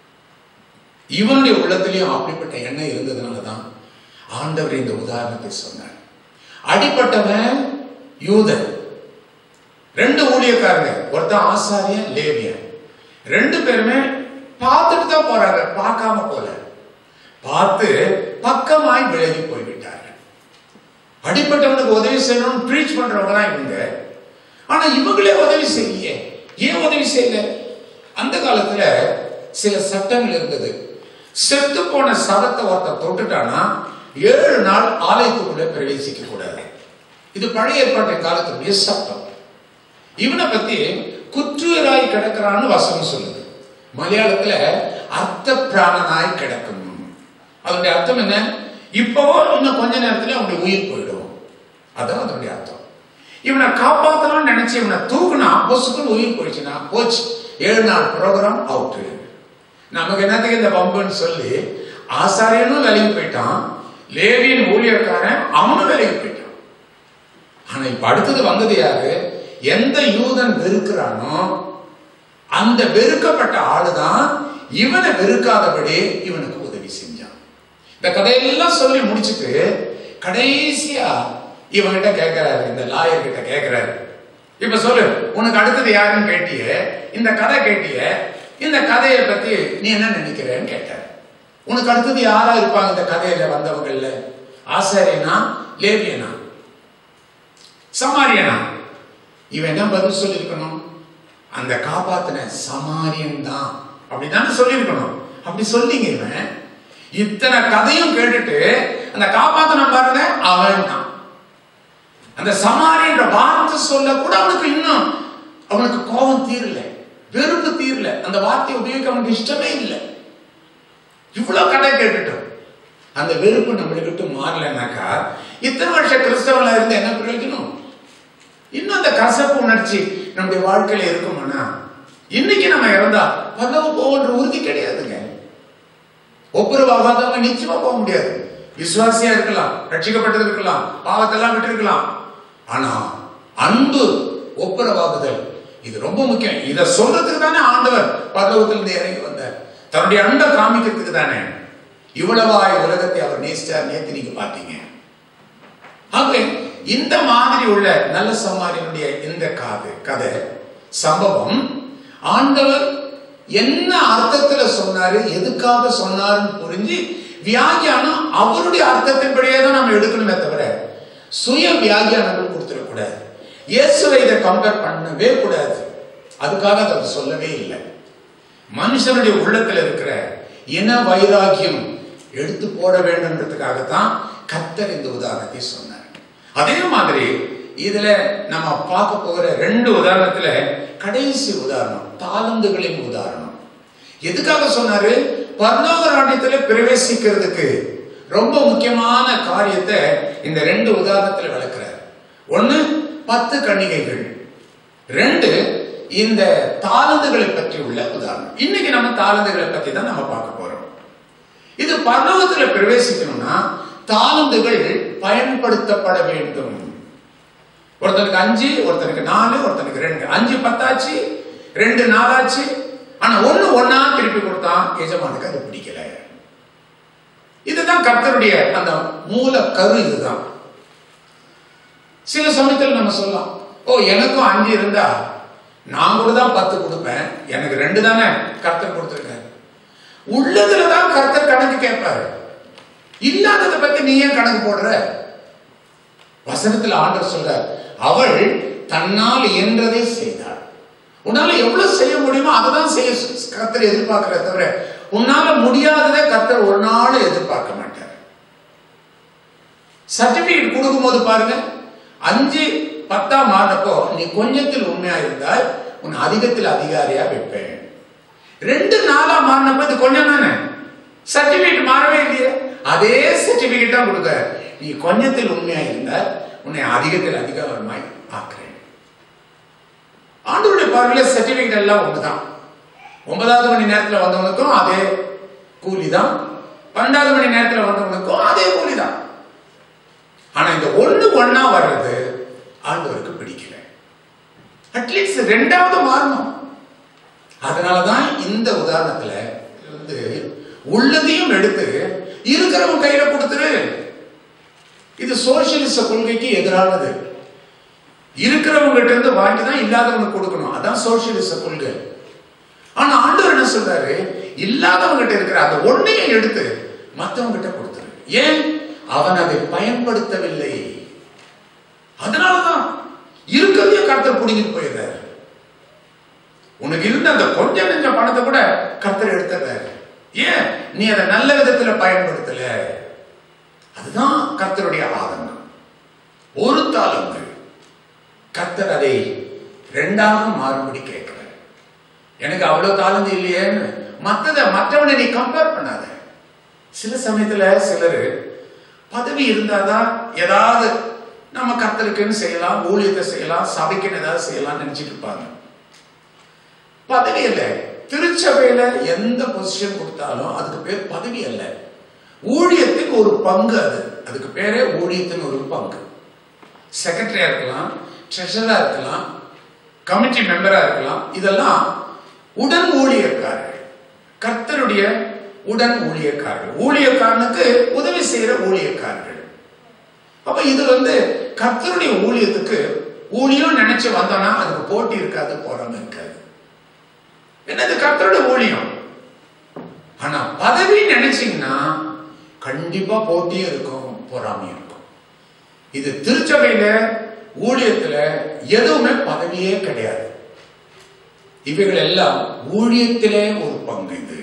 இவனுடைய உள்ளத்திலையும் அப்படிப்பட்ட எண்ணம் இருந்ததுனால தான் ஆண்டவர் இந்த உதாரணத்தை சொன்னார் அடிப்பட்டவன் யூதன் ரெண்டு ஊழியக்காரங்க ஒருத்தன் ஆசாரியன் லேவியன் ரெண்டு பேருமே பார்த்துட்டு தான் போறாங்க பார்க்காம போல பார்த்து பக்கமாய் விலகி போய்விட்டார்கள் அடிப்பட்டவனுக்கு உதவி செய்யணும்னு ப்ரீச் பண்றவங்க தான் இவங்க ஆனா இவங்களே உதவி செய்யலையே ஏன் உதவி செய்யல அந்த காலத்துல சில சட்டங்கள் இருந்தது செத்து போன சதத்தை ஒருத்தன் தொட்டுட்டானா ஏழு நாள் ஆலயத்துக்குள்ள பிரவேசிக்க கூடாது இது பழைய ஏற்பாட்டின் காலத்துடைய சட்டம் இவனை பத்தி குற்றுயராய் கிடக்கிறான்னு வசனம் சொல்லுது மலையாளத்துல அர்த்த பிராணனாய் கிடக்கும் அதனுடைய அர்த்தம் என்ன இப்பவோ இன்னும் கொஞ்ச நேரத்துல அவனுடைய உயிர் போயிடும் அதான் அதனுடைய அர்த்தம் இவனை காப்பாத்தணும்னு நினைச்சு இவனை தூக்குனா பொசுக்குன்னு உயிர் போயிடுச்சுன்னா போச்சு ஏழு நாள் ப்ரோக்ராம் அவுட்டு நமக்கு என்னத்துக்கு இந்த பம்புன்னு சொல்லி ஆசாரியனும் வேலைக்கு போயிட்டான் லேவியின் ஊழியக்காரன் அவனும் வேலைக்கு போயிட்டான் ஆனா இப்ப அடுத்தது வந்தது யாரு எந்த யூதன் வெறுக்கிறானோ அந்த வெறுக்கப்பட்ட ஆளுதான் இவனை வெறுக்காதபடி இவனுக்கு உதவி செஞ்சான் இந்த கதையெல்லாம் சொல்லி முடிச்சுட்டு கடைசியா இவன்கிட்ட கேட்கிறாரு இந்த லாயர் கிட்ட கேட்கிறாரு இப்ப சொல்லு உனக்கு அடுத்தது யாருன்னு கேட்டிய இந்த கதை கேட்டிய இந்த கதையை பத்தி நீ என்ன நினைக்கிறேன்னு கேட்டார் உனக்கு அடுத்தது யாரா இருப்பாங்க இந்த கதையில வந்தவங்கல்ல ஆசாரியனா லேவியனா சமாரியனா இவன் என்ன பதில் சொல்லியிருக்கணும் அந்த காப்பாத்தின சமாரியன் தான் அப்படித்தானே சொல்லியிருக்கணும் அப்படி சொல்லிங்க இவன் இத்தனை கதையும் கேட்டுட்டு அந்த காப்பாத்தின பாருங்க அவன் தான் அந்த சமாரியன்ற வார்த்தை சொல்ல கூட அவனுக்கு இன்னும் அவனுக்கு கோபம் தீரல வெறுப்பு தீரல அந்த வார்த்தையை உபயோகிக்க அவனுக்கு இஷ்டமே இல்லை இவ்வளவு கதை கேட்டுட்டோம் அந்த வெறுப்பு நம்மளுக்கு விட்டு மாறலனாக்கா இத்தனை வருஷ கிறிஸ்தவங்களா இருந்து என்ன பிரயோஜனம் இன்னும் அந்த கசப்பு உணர்ச்சி நம்முடைய வாழ்க்கையில இருக்குமானா இன்னைக்கு நம்ம இறந்தா பல்லவ போகின்ற உறுதி கிடையாதுங்க ஒப்புரவாகாதவங்க நிச்சயமா போக முடியாது விசுவாசியா இருக்கலாம் ரட்சிக்கப்பட்டது இருக்கலாம் பாவத்தெல்லாம் விட்டு இருக்கலாம் ஆனா அன்பு ஒப்புரவாகுதல் இது ரொம்ப முக்கியம் இத சொல்றதுக்கு தானே ஆண்டவர் பல்லவத்திலிருந்து இறங்கி வந்தார் தன்னுடைய அன்பை காமிக்கிறதுக்கு தானே இவ்வளவாய் உலகத்தை அவர் நேசிச்சார் நேத்து நீங்க பாத்தீங்க ஆகவே இந்த மாதிரி உள்ள நல்ல சமாரியனுடைய இந்த காது கதை சம்பவம் ஆண்டவர் என்ன அர்த்தத்துல சொன்னாரு எதுக்காக சொன்னாருன்னு புரிஞ்சு வியாகியானம் அவருடைய அர்த்தத்தின்படியே தான் நம்ம எடுக்கணுமே தவிர சுய வியாகியானங்கள் கொடுத்துடக்கூடாது இயேசுவை இதை கம்பேர் பண்ணவே கூடாது அதுக்காக அதை அவர் சொல்லவே இல்லை மனுஷனுடைய உள்ளத்துல இருக்கிற இன வைராகியம் எடுத்து போட வேண்டும்ன்றதுக்காகத்தான் கத்தர் இந்த உதாரணத்தை சொன்னார் அதே மாதிரி இதுல நம்ம பார்க்க போகிற ரெண்டு உதாரணத்துல கடைசி உதாரணம் தாளந்துகளின் உதாரணம் எதுக்காக சொன்னாரு பரலோக ராண்யத்துல பிரவேசிக்கிறதுக்கு ரொம்ப முக்கியமான காரியத்தை இந்த ரெண்டு உதாரணத்துல விளக்குறார் ஒண்ணு பத்து கன்னிகைகள் ரெண்டு இந்த தாளந்துகளை பற்றி உள்ள உதாரணம் இன்னைக்கு நம்ம தாளந்துகளை பத்தி தான் நம்ம பார்க்க போறோம் இது பரலோகத்துல பிரவேசிக்கணும்னா தாளந்துகள் பயன்படுத்தப்பட வேண்டும் ஒருத்தனுக்கு அஞ்சு ஒருத்தனுக்கு நாலு ஒருத்தனுக்கு ரெண்டு அஞ்சு பத்தாச்சு ரெண்டு நாலாச்சு ஆனா ஒண்ணு ஒன்னா திருப்பி கொடுத்தான் எஜமானுக்கு அது பிடிக்கல இதுதான் கர்த்தருடைய அந்த மூல கரு இதுதான் சில சமயத்தில் நம்ம சொல்லலாம் ஓ எனக்கும் அஞ்சு இருந்தா நான் கூட தான் பத்து கொடுப்பேன் எனக்கு ரெண்டு தானே கர்த்தர் கொடுத்துருக்காரு உள்ளதுல தான் கர்த்தர் கணக்கு கேட்பாரு இல்லாததை பத்தி நீ ஏன் கணக்கு போடுற வசனத்தில் ஆண்டர் சொல்றார் அவள் தன்னால் இயன்றதை செய்தாள் உன்னால எவ்வளவு செய்ய முடியுமோ அதை தான் செய்ய கர்த்தர் எதிர்பார்க்கிற தவிர உன்னால முடியாததை கர்த்தர் ஒரு நாள் எதிர்பார்க்க மாட்டார் சர்டிபிகேட் கொடுக்கும்போது பாருங்க அஞ்சு பத்தா மாறினப்போ நீ கொஞ்சத்தில் உண்மையா இருந்தால் உன் அதிகத்தில் அதிகாரியா வைப்பேன் ரெண்டு நாளா மாறினப்ப இது கொஞ்சம் தானே சர்டிபிகேட் மாறவே இல்லையே அதே சர்டிபிகேட் தான் கொடுக்க நீ கொஞ்சத்தில் உண்மையா இருந்தால் உன்னை அதிகத்தில் அதிகாரமாய் ஆக்குறேன் ஆண்டவருடைய பார்வையில சர்டிபிகேட் எல்லாம் ஒண்ணுதான் ஒன்பதாவது மணி நேரத்துல வந்தவனுக்கும் அதே கூலி தான் பன்னெண்டாவது மணி நேரத்துல வந்தவனுக்கும் அதே கூலி தான் ஆனா இந்த ஒண்ணு ஒன்னா வர்றது ஆண்டவருக்கு பிடிக்கல அட்லீஸ்ட் ரெண்டாவது மாறணும் அதனாலதான் இந்த உதாரணத்துல வந்து உள்ளதையும் எடுத்து இருக்கிறவன் கையில கொடுத்துரு இது சோசியலிச கொள்கைக்கு எதிரானது இருக்கிறவங்க இருந்து வாங்கி தான் இல்லாதவனுக்கு கொடுக்கணும் அதான் சோசியலிச கொள்கை ஆனா ஆண்டவர் என்ன சொல்றாரு இல்லாதவங்க கிட்ட இருக்கிற அந்த ஒன்னையும் எடுத்து மத்தவங்க கிட்ட கொடுத்துரு ஏன் அவன் அதை பயன்படுத்தவில்லை அதனாலதான் இருக்கிறதையும் கர்த்தர் பிடிங்கிட்டு போயிடுறாரு உனக்கு இருந்த அந்த கொஞ்சம் நெஞ்ச பணத்தை கூட கர்த்தர் எடுத்துறாரு ஏன் நீ அதை நல்ல விதத்துல பயன்படுத்தல அதுதான் கர்த்தருடைய ஆதங்கம் ஒரு தாளந்து கர்த்தர் அதை ரெண்டாக மாறுபடி கேட்கிறார் எனக்கு அவ்வளவு தாளந்து இல்லையேன்னு மத்தத மற்றவனை நீ கம்பேர் பண்ணாத சில சமயத்துல சிலர் பதவி இருந்தாதான் ஏதாவது நம்ம கர்த்தருக்குன்னு செய்யலாம் ஊழியத்தை செய்யலாம் சபைக்குன்னு ஏதாவது செய்யலாம் நினைச்சிட்டு இருப்பாங்க பதவி அல்ல திருச்சபையில எந்த பொசிஷன் கொடுத்தாலும் அதுக்கு பேர் பதவி அல்ல ஊழியத்தின் ஒரு பங்கு அது அதுக்கு பேரே ஊழியத்தின் ஒரு பங்கு செக்ரட்டரியா இருக்கலாம் ட்ரெஷரா இருக்கலாம் கமிட்டி மெம்பரா இருக்கலாம் இதெல்லாம் உடன் ஊழியக்காரர்கள் கர்த்தருடைய உடன் ஊழியக்காரர்கள் ஊழியக்காரனுக்கு உதவி செய்யற ஊழியக்காரர்கள் அப்ப இது வந்து கர்த்தருடைய ஊழியத்துக்கு ஊழியம் நினைச்சு வந்தோம்னா அதுக்கு போட்டி இருக்காது போறாம இருக்காது என்னது கர்த்தருடைய ஊழியம் ஆனா பதவி நினைச்சீங்கன்னா கண்டிப்பா போட்டியும் இருக்கும் பொறாமையும் இருக்கும் இது திருச்சபையில ஊழியத்துல எதுவுமே பதவியே கிடையாது இவைகள் எல்லாம் ஊழியத்திலே ஒரு பங்கு இது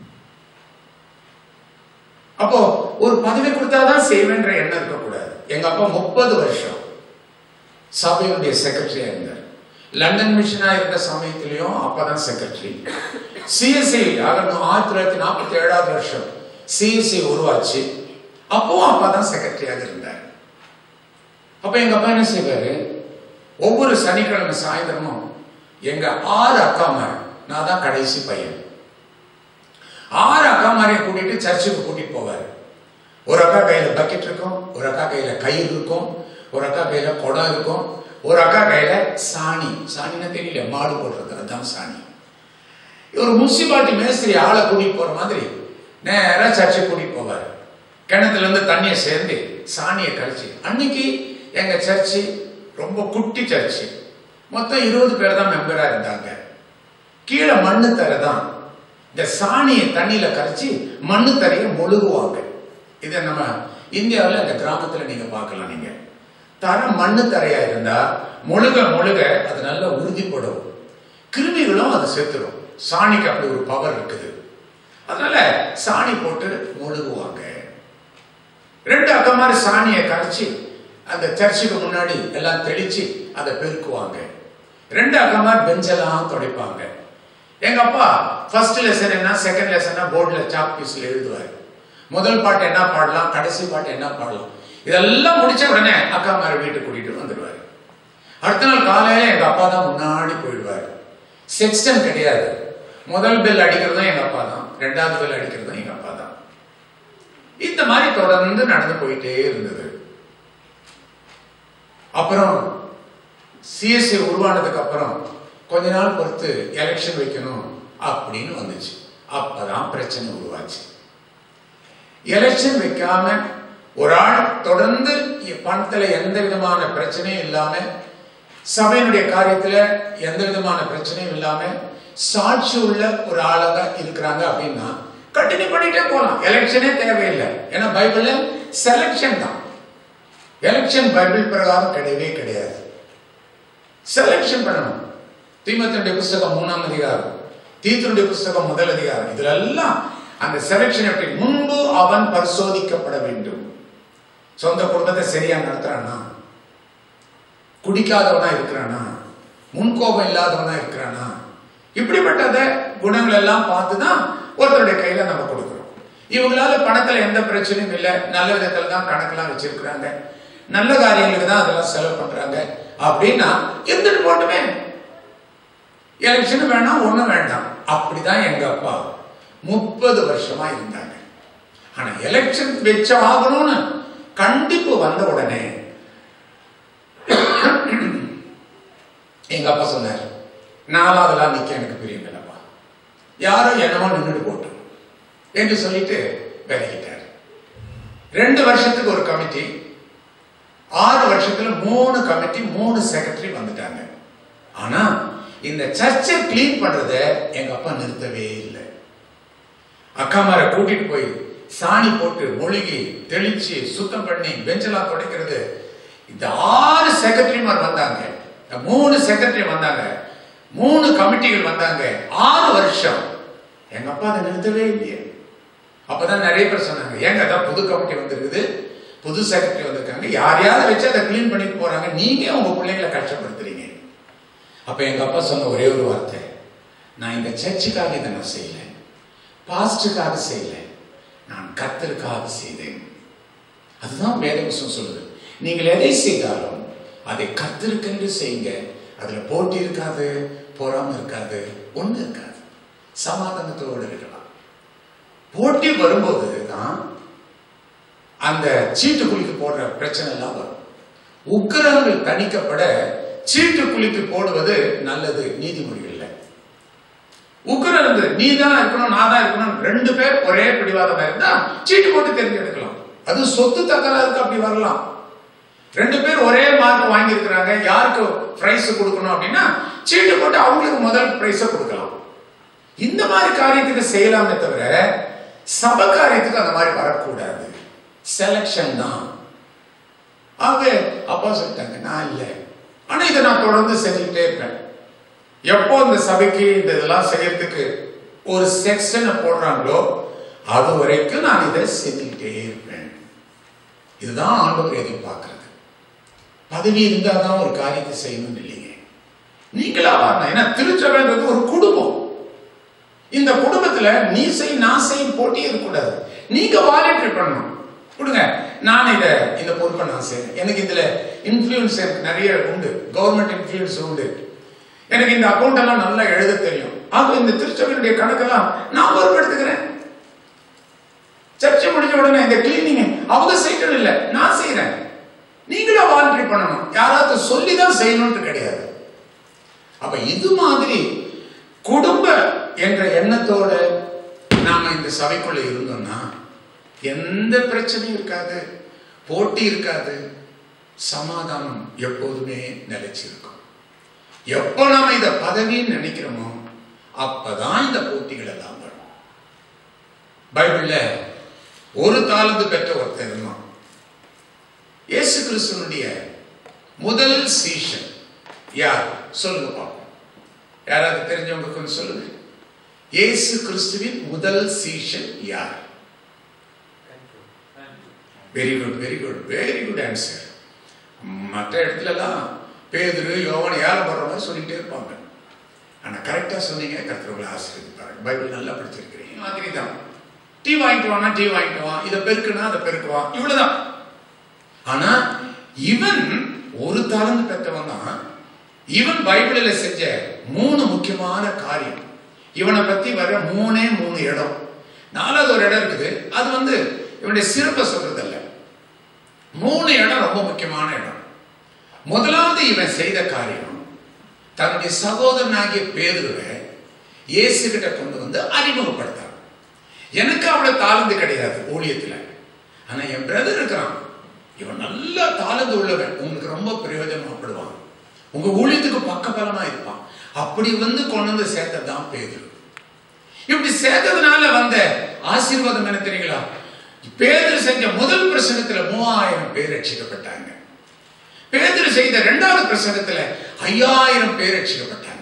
அப்போ ஒரு பதவி கொடுத்தாதான் செய்வேன்ற எண்ணம் இருக்கக்கூடாது எங்க அப்பா முப்பது வருஷம் சபையினுடைய செக்ரட்டரியா இருந்தார் லண்டன் மிஷனா இருந்த சமயத்திலையும் அப்பதான் செக்ரட்டரி சிஎஸ்சி ஆயிரத்தி தொள்ளாயிரத்தி நாற்பத்தி ஏழாவது வருஷம் சிஎஸ்சி உருவாச்சு அப்பவும் அப்பா தான் செக்ரட்டரியாக இருந்தார் அப்ப எங்க அப்பா என்ன செய்வாரு ஒவ்வொரு சனிக்கிழமை சாயந்தரமும் எங்க ஆறு அக்காமார் நான் தான் கடைசி பையன் ஆறு அக்காமாரையும் கூட்டிட்டு சர்ச்சுக்கு கூட்டிட்டு போவாரு ஒரு அக்கா கையில பக்கெட் இருக்கும் ஒரு அக்கா கையில கயிறு இருக்கும் ஒரு அக்கா கையில குடம் இருக்கும் ஒரு அக்கா கையில சாணி சாணின்னா தெரியல மாடு போடுறது அதுதான் சாணி ஒரு முனிசிபாலிட்டி மேஸ்திரி ஆளை கூட்டிட்டு போற மாதிரி நேரா சர்ச்சுக்கு கூட்டிட்டு போவாரு கிணத்துல இருந்து தண்ணியை சேர்ந்து சாணியை கழிச்சு அன்னைக்கு எங்க சர்ச்சு ரொம்ப குட்டி சர்ச்சு மொத்தம் இருபது பேர் தான் மெம்பரா இருந்தாங்க கீழே மண்ணு தரை தான் இந்த சாணியை தண்ணியில கரைச்சி மண்ணு தரையை மொழுகுவாங்க இதை நம்ம இந்தியாவில் இந்த கிராமத்துல நீங்க பார்க்கலாம் நீங்க தர மண்ணு தரையா இருந்தா முழுக முழுக அது நல்லா உறுதிப்படும் கிருமிகளும் அது செத்துரும் சாணிக்கு அப்படி ஒரு பவர் இருக்குது அதனால சாணி போட்டு மொழுகுவாங்க ரெண்டு அக்கமாரி சாணியை கரைச்சி அந்த சர்ச்சுக்கு முன்னாடி எல்லாம் தெளிச்சு அதை பெருக்குவாங்க ரெண்டு அக்கமார் பெஞ்செல்லாம் துடைப்பாங்க எங்க அப்பா ஃபர்ஸ்ட் லெசன் என்ன செகண்ட் லெசன் போர்டில் சாக் பீஸ்ல எழுதுவார் முதல் பாட்டு என்ன பாடலாம் கடைசி பாட்டு என்ன பாடலாம் இதெல்லாம் முடிச்ச உடனே அக்கா மாரை வீட்டுக்கு கூட்டிட்டு வந்துடுவார் அடுத்த நாள் காலையில எங்க அப்பா தான் முன்னாடி போயிடுவார் செக்ஸ்டன் கிடையாது முதல் பெல் அடிக்கிறதும் எங்க அப்பா தான் ரெண்டாவது பெல் அடிக்கிறதும் எங்க அப்பா தான் இந்த மாதிரி தொடர்ந்து நடந்து போயிட்டே இருந்தது அப்புறம் சிஎஸ்சி உருவானதுக்கு அப்புறம் கொஞ்ச நாள் பொறுத்து எலெக்ஷன் வைக்கணும் அப்படின்னு வந்துச்சு அப்பதான் பிரச்சனை உருவாச்சு எலெக்ஷன் வைக்காம ஒரு ஆள் தொடர்ந்து பணத்துல எந்த விதமான பிரச்சனையும் இல்லாம சபையினுடைய காரியத்துல எந்த விதமான பிரச்சனையும் இல்லாம சாட்சி உள்ள ஒரு ஆளாக இருக்கிறாங்க அப்படின்னா கண்டினியூ பண்ணிட்டே போலாம் எலெக்ஷனே தேவையில்லை ஏன்னா பைபிள்ல செலக்ஷன் தான் எலெக்ஷன் பைபிள் பிரகாரம் கிடையவே கிடையாது செலக்ஷன் பண்ணணும் தீமத்தினுடைய புஸ்தகம் மூணாம் அதிகாரம் தீத்தினுடைய புஸ்தகம் முதல் அதிகாரம் இதுல எல்லாம் அந்த செலக்ஷன் எப்படி முன்பு அவன் பரிசோதிக்கப்பட வேண்டும் சொந்த குடும்பத்தை சரியா நடத்துறானா குடிக்காதவனா இருக்கிறானா முன்கோபம் இல்லாதவனா இருக்கிறானா இப்படிப்பட்டத குணங்கள் எல்லாம் பார்த்து தான் ஒருத்தருடைய கையில நம்ம கொடுக்கிறோம் இவங்களால பணத்துல எந்த பிரச்சனையும் இல்லை நல்ல விதத்துல தான் கணக்கெல்லாம் வச்சிருக்கிறாங்க நல்ல காரியங்களுக்கு தான் அதெல்லாம் செலவு பண்றாங்க அப்படின்னா இருந்துட்டு போட்டுமே எலெக்ஷன் வேணாம் ஒண்ணும் வேண்டாம் அப்படிதான் எங்க அப்பா முப்பது வருஷமா இருந்தாங்க ஆனா எலெக்ஷன் வச்சு ஆகணும்னு கண்டிப்பு வந்த உடனே எங்க அப்பா சொன்னார் நாலாவதுலாம் நிக்க எனக்கு பிரியமில்லப்பா யாரோ என்னமோ நின்றுட்டு போட்டோம் என்று சொல்லிட்டு விலகிட்டார் ரெண்டு வருஷத்துக்கு ஒரு கமிட்டி ஆறு வருஷத்துல மூணு கமிட்டி மூணு செக்ரட்டரி வந்துட்டாங்க ஆனா இந்த சர்ச்சை கிளீன் பண்றத எங்க அப்பா நிறுத்தவே இல்லை அக்காமாரை கூட்டிட்டு போய் சாணி போட்டு மொழிகி தெளிச்சு சுத்தம் பண்ணி பெஞ்செல்லாம் துடைக்கிறது இந்த ஆறு செக்ரட்டரிமார் வந்தாங்க இந்த மூணு செக்ரட்டரி வந்தாங்க மூணு கமிட்டிகள் வந்தாங்க ஆறு வருஷம் எங்க அப்பா அதை நிறுத்தவே இல்லையே அப்பதான் நிறைய பேர் சொன்னாங்க ஏங்க அதான் புது கமிட்டி வந்திருக்குது புது செக்ரட்டரி வந்திருக்காங்க யாரையாவது வச்சு அதை கிளீன் பண்ணிட்டு போறாங்க நீங்க உங்க பிள்ளைங்களை கஷ்டப்படுத்துறீங்க அப்ப எங்க அப்பா சொன்ன ஒரே ஒரு வார்த்தை நான் இந்த சர்ச்சுக்காக இதை நான் செய்யல பாஸ்டுக்காக செய்யல நான் கத்தருக்காக செய்தேன் அதுதான் வேதவசம் சொல்லுது நீங்கள் எதை செய்தாலும் அதை கத்திருக்கென்று செய்யுங்க அதுல போட்டி இருக்காது பொறாம இருக்காது ஒண்ணு இருக்காது சமாதானத்தோடு இருக்கலாம் போட்டி வரும்போது தான் அந்த சீட்டு குலுக்கி போடுற பிரச்சனை எல்லாம் வரும் உக்கிரங்கள் தணிக்கப்பட சீட்டு குலுக்கி போடுவது நல்லது நீதிமொழிகள்ல உக்கிரம் இருந்து நீ தான் இருக்கணும் நான் தான் இருக்கணும் ரெண்டு பேர் ஒரே பிடிவாதமா இருந்தா சீட்டு போட்டு தெரிஞ்செடுக்கலாம் அது சொத்து தகராறுக்கு அப்படி வரலாம் ரெண்டு பேர் ஒரே மார்க் வாங்கி இருக்கிறாங்க யாருக்கு பிரைஸ் கொடுக்கணும் அப்படின்னா சீட்டு போட்டு அவங்களுக்கு முதல் பிரைஸ கொடுக்கலாம் இந்த மாதிரி காரியத்துக்கு செய்யலாமே தவிர சப காரியத்துக்கு அந்த மாதிரி வரக்கூடாது செலக்ஷன் தான் ஆகவே அப்பா சொல்லிட்டாங்க நான் இல்லை ஆனா இதை நான் தொடர்ந்து செஞ்சுக்கிட்டே இருப்பேன் எப்போ இந்த சபைக்கு இந்த இதெல்லாம் செய்யறதுக்கு ஒரு செக்ஷனை போடுறாங்களோ அது வரைக்கும் நான் இதை செஞ்சுக்கிட்டே இருப்பேன் இதுதான் ஆண்டவர் எதிர்பார்க்கிறது பதவி இருந்தால் தான் ஒரு காரியத்தை செய்யணும் இல்லைங்க நீங்களா வரணும் ஏன்னா திருச்சபைன்றது ஒரு குடும்பம் இந்த குடும்பத்துல நீ செய் நான் செய்யும் போட்டி இருக்கக்கூடாது நீங்க வாலண்டியர் பண்ணணும் கொடுங்க நான் இதை இந்த பொறுப்பை நான் செய்யறேன் எனக்கு இதுல இன்ஃப்ளூயன்ஸ் எனக்கு நிறைய உண்டு கவர்மெண்ட் இன்ஃப்ளூயன்ஸ் உண்டு எனக்கு இந்த அக்கௌண்ட் எல்லாம் நல்லா எழுத தெரியும் ஆக இந்த திருச்சபையினுடைய கணக்கெல்லாம் நான் பொறுப்பெடுத்துக்கிறேன் சர்ச்சை முடிஞ்ச உடனே இந்த கிளீனிங் அவங்க செய்யணும் இல்லை நான் செய்யறேன் நீங்களா வாலண்டியர் பண்ணணும் யாராவது சொல்லி தான் செய்யணும்னு கிடையாது அப்ப இது மாதிரி குடும்ப என்ற எண்ணத்தோட நாம இந்த சபைக்குள்ள இருந்தோம்னா எந்த பிரச்சனையும் இருக்காது போட்டி இருக்காது சமாதானம் எப்போதுமே நிலைச்சிருக்கும் எப்போ நாம இத பதவின்னு நினைக்கிறோமோ அப்பதான் இந்த போட்டிகள் எல்லாம் வரும் பைபிள்ல ஒரு தாளந்து பெற்ற ஒருத்தர் இருந்தான் இயேசு கிறிஸ்துவனுடைய முதல் சீஷன் யார் சொல்லுங்க பார்ப்போம் யாராவது தெரிஞ்சவங்க கொஞ்சம் சொல்லுங்க இயேசு கிறிஸ்துவின் முதல் சீஷன் யார் very good very good very good answer மற்ற இடத்துலலாம் பேதுரு யோவன் ஏழை போடுற மாதிரி சொல்லிட்டே இருப்பாங்க ஆனா கரெக்டா சொன்னீங்க கருத்துருங்களை ஆசீர்வதிப்பாங்க பைபிள் நல்லா படிச்சிருக்கிறீங்க மாதிரி தான் டீ வாங்கிட்டு வானா டீ வாங்கிட்டு வா இதை பெருக்குனா அதை பெருக்குவான் இவ்வளவுதான் ஆனா இவன் ஒரு தாளந்து பெற்றவன் தான் இவன் பைபிளில் செஞ்ச மூணு முக்கியமான காரியம் இவனை பத்தி வர மூணே மூணு இடம் நாலாவது ஒரு இடம் இருக்குது அது வந்து இவனுடைய சிறப்பை சொல்றது அல்ல மூணு இடம் ரொம்ப முக்கியமான இடம் முதலாவது இவன் செய்த காரியம் தன்னுடைய சகோதரனாகிய பேதுருவை இயேசு கிட்ட கொண்டு வந்து அறிமுகப்படுத்தான் எனக்கு அவ்வளவு தாளந்து கிடையாது ஊழியத்துல ஆனா என் பிரதர் இருக்கிறான் இவன் நல்ல தாளந்து உள்ளவன் உங்களுக்கு ரொம்ப பிரயோஜனப்படுவான் உங்க ஊழியத்துக்கு பக்கபலமா இருப்பான் அப்படி வந்து கொண்டு வந்து சேர்த்ததான் பேதுரு இப்படி சேர்த்ததுனால வந்த ஆசீர்வாதம் என்ன தெரியுங்களா பேதர் செஞ்ச முதல் பிரசங்கத்துல மூவாயிரம் பேர் ரட்சிக்கப்பட்டாங்க பேதர் செய்த இரண்டாவது பிரசங்கத்துல ஐயாயிரம் பேர் ரட்சிக்கப்பட்டாங்க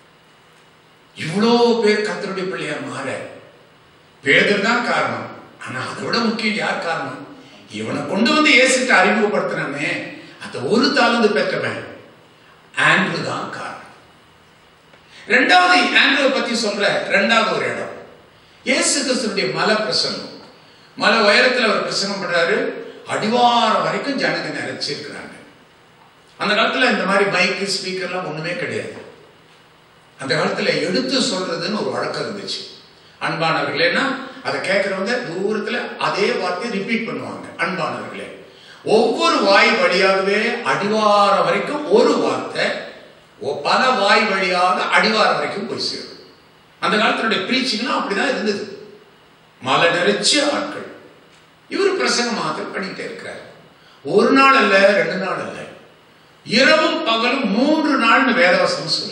இவ்வளோ பேர் கத்தருடைய பிள்ளையார் மாற பேதர் தான் காரணம் ஆனா அதை விட முக்கியம் யார் காரணம் இவனை கொண்டு வந்து இயேசுக்கு அறிமுகப்படுத்தினானே அந்த ஒரு தாளந்து பெற்றவன் ஆண்ட்ரு தான் காரணம் ரெண்டாவது ஆண்ட்ருவை பத்தி சொல்ற ரெண்டாவது ஒரு இடம் இயேசு கிறிஸ்துடைய மலை பிரசங்கம் மலை உயரத்தில் அவர் பிரசங்கம் பண்றாரு அடிவாரம் வரைக்கும் ஜனங்க நிறைச்சிருக்கிறாங்க அந்த காலத்துல இந்த மாதிரி மைக்கு ஸ்பீக்கர்லாம் ஒண்ணுமே கிடையாது அந்த காலத்துல எடுத்து சொல்றதுன்னு ஒரு வழக்கம் இருந்துச்சு அன்பானவர்களேன்னா அதை கேட்கறவங்க தூரத்துல அதே வார்த்தையை ரிப்பீட் பண்ணுவாங்க அன்பானவர்களே ஒவ்வொரு வாய் வழியாகவே அடிவாரம் வரைக்கும் ஒரு வார்த்தை பல வாய் வழியாக அடிவாரம் வரைக்கும் போய் சேரும் அந்த காலத்தினுடைய பிரீச்சிங்லாம் அப்படிதான் இருந்தது மலை நிறைச்ச ஆட்கள் இவர் பிரசங்கம் மாத்திரம் பண்ணிட்டே இருக்கிறார் ஒரு நாள் அல்ல ரெண்டு நாள் அல்ல இரவும் பகலும் மூன்று நாள்னு வேதவசம் சொல்லுது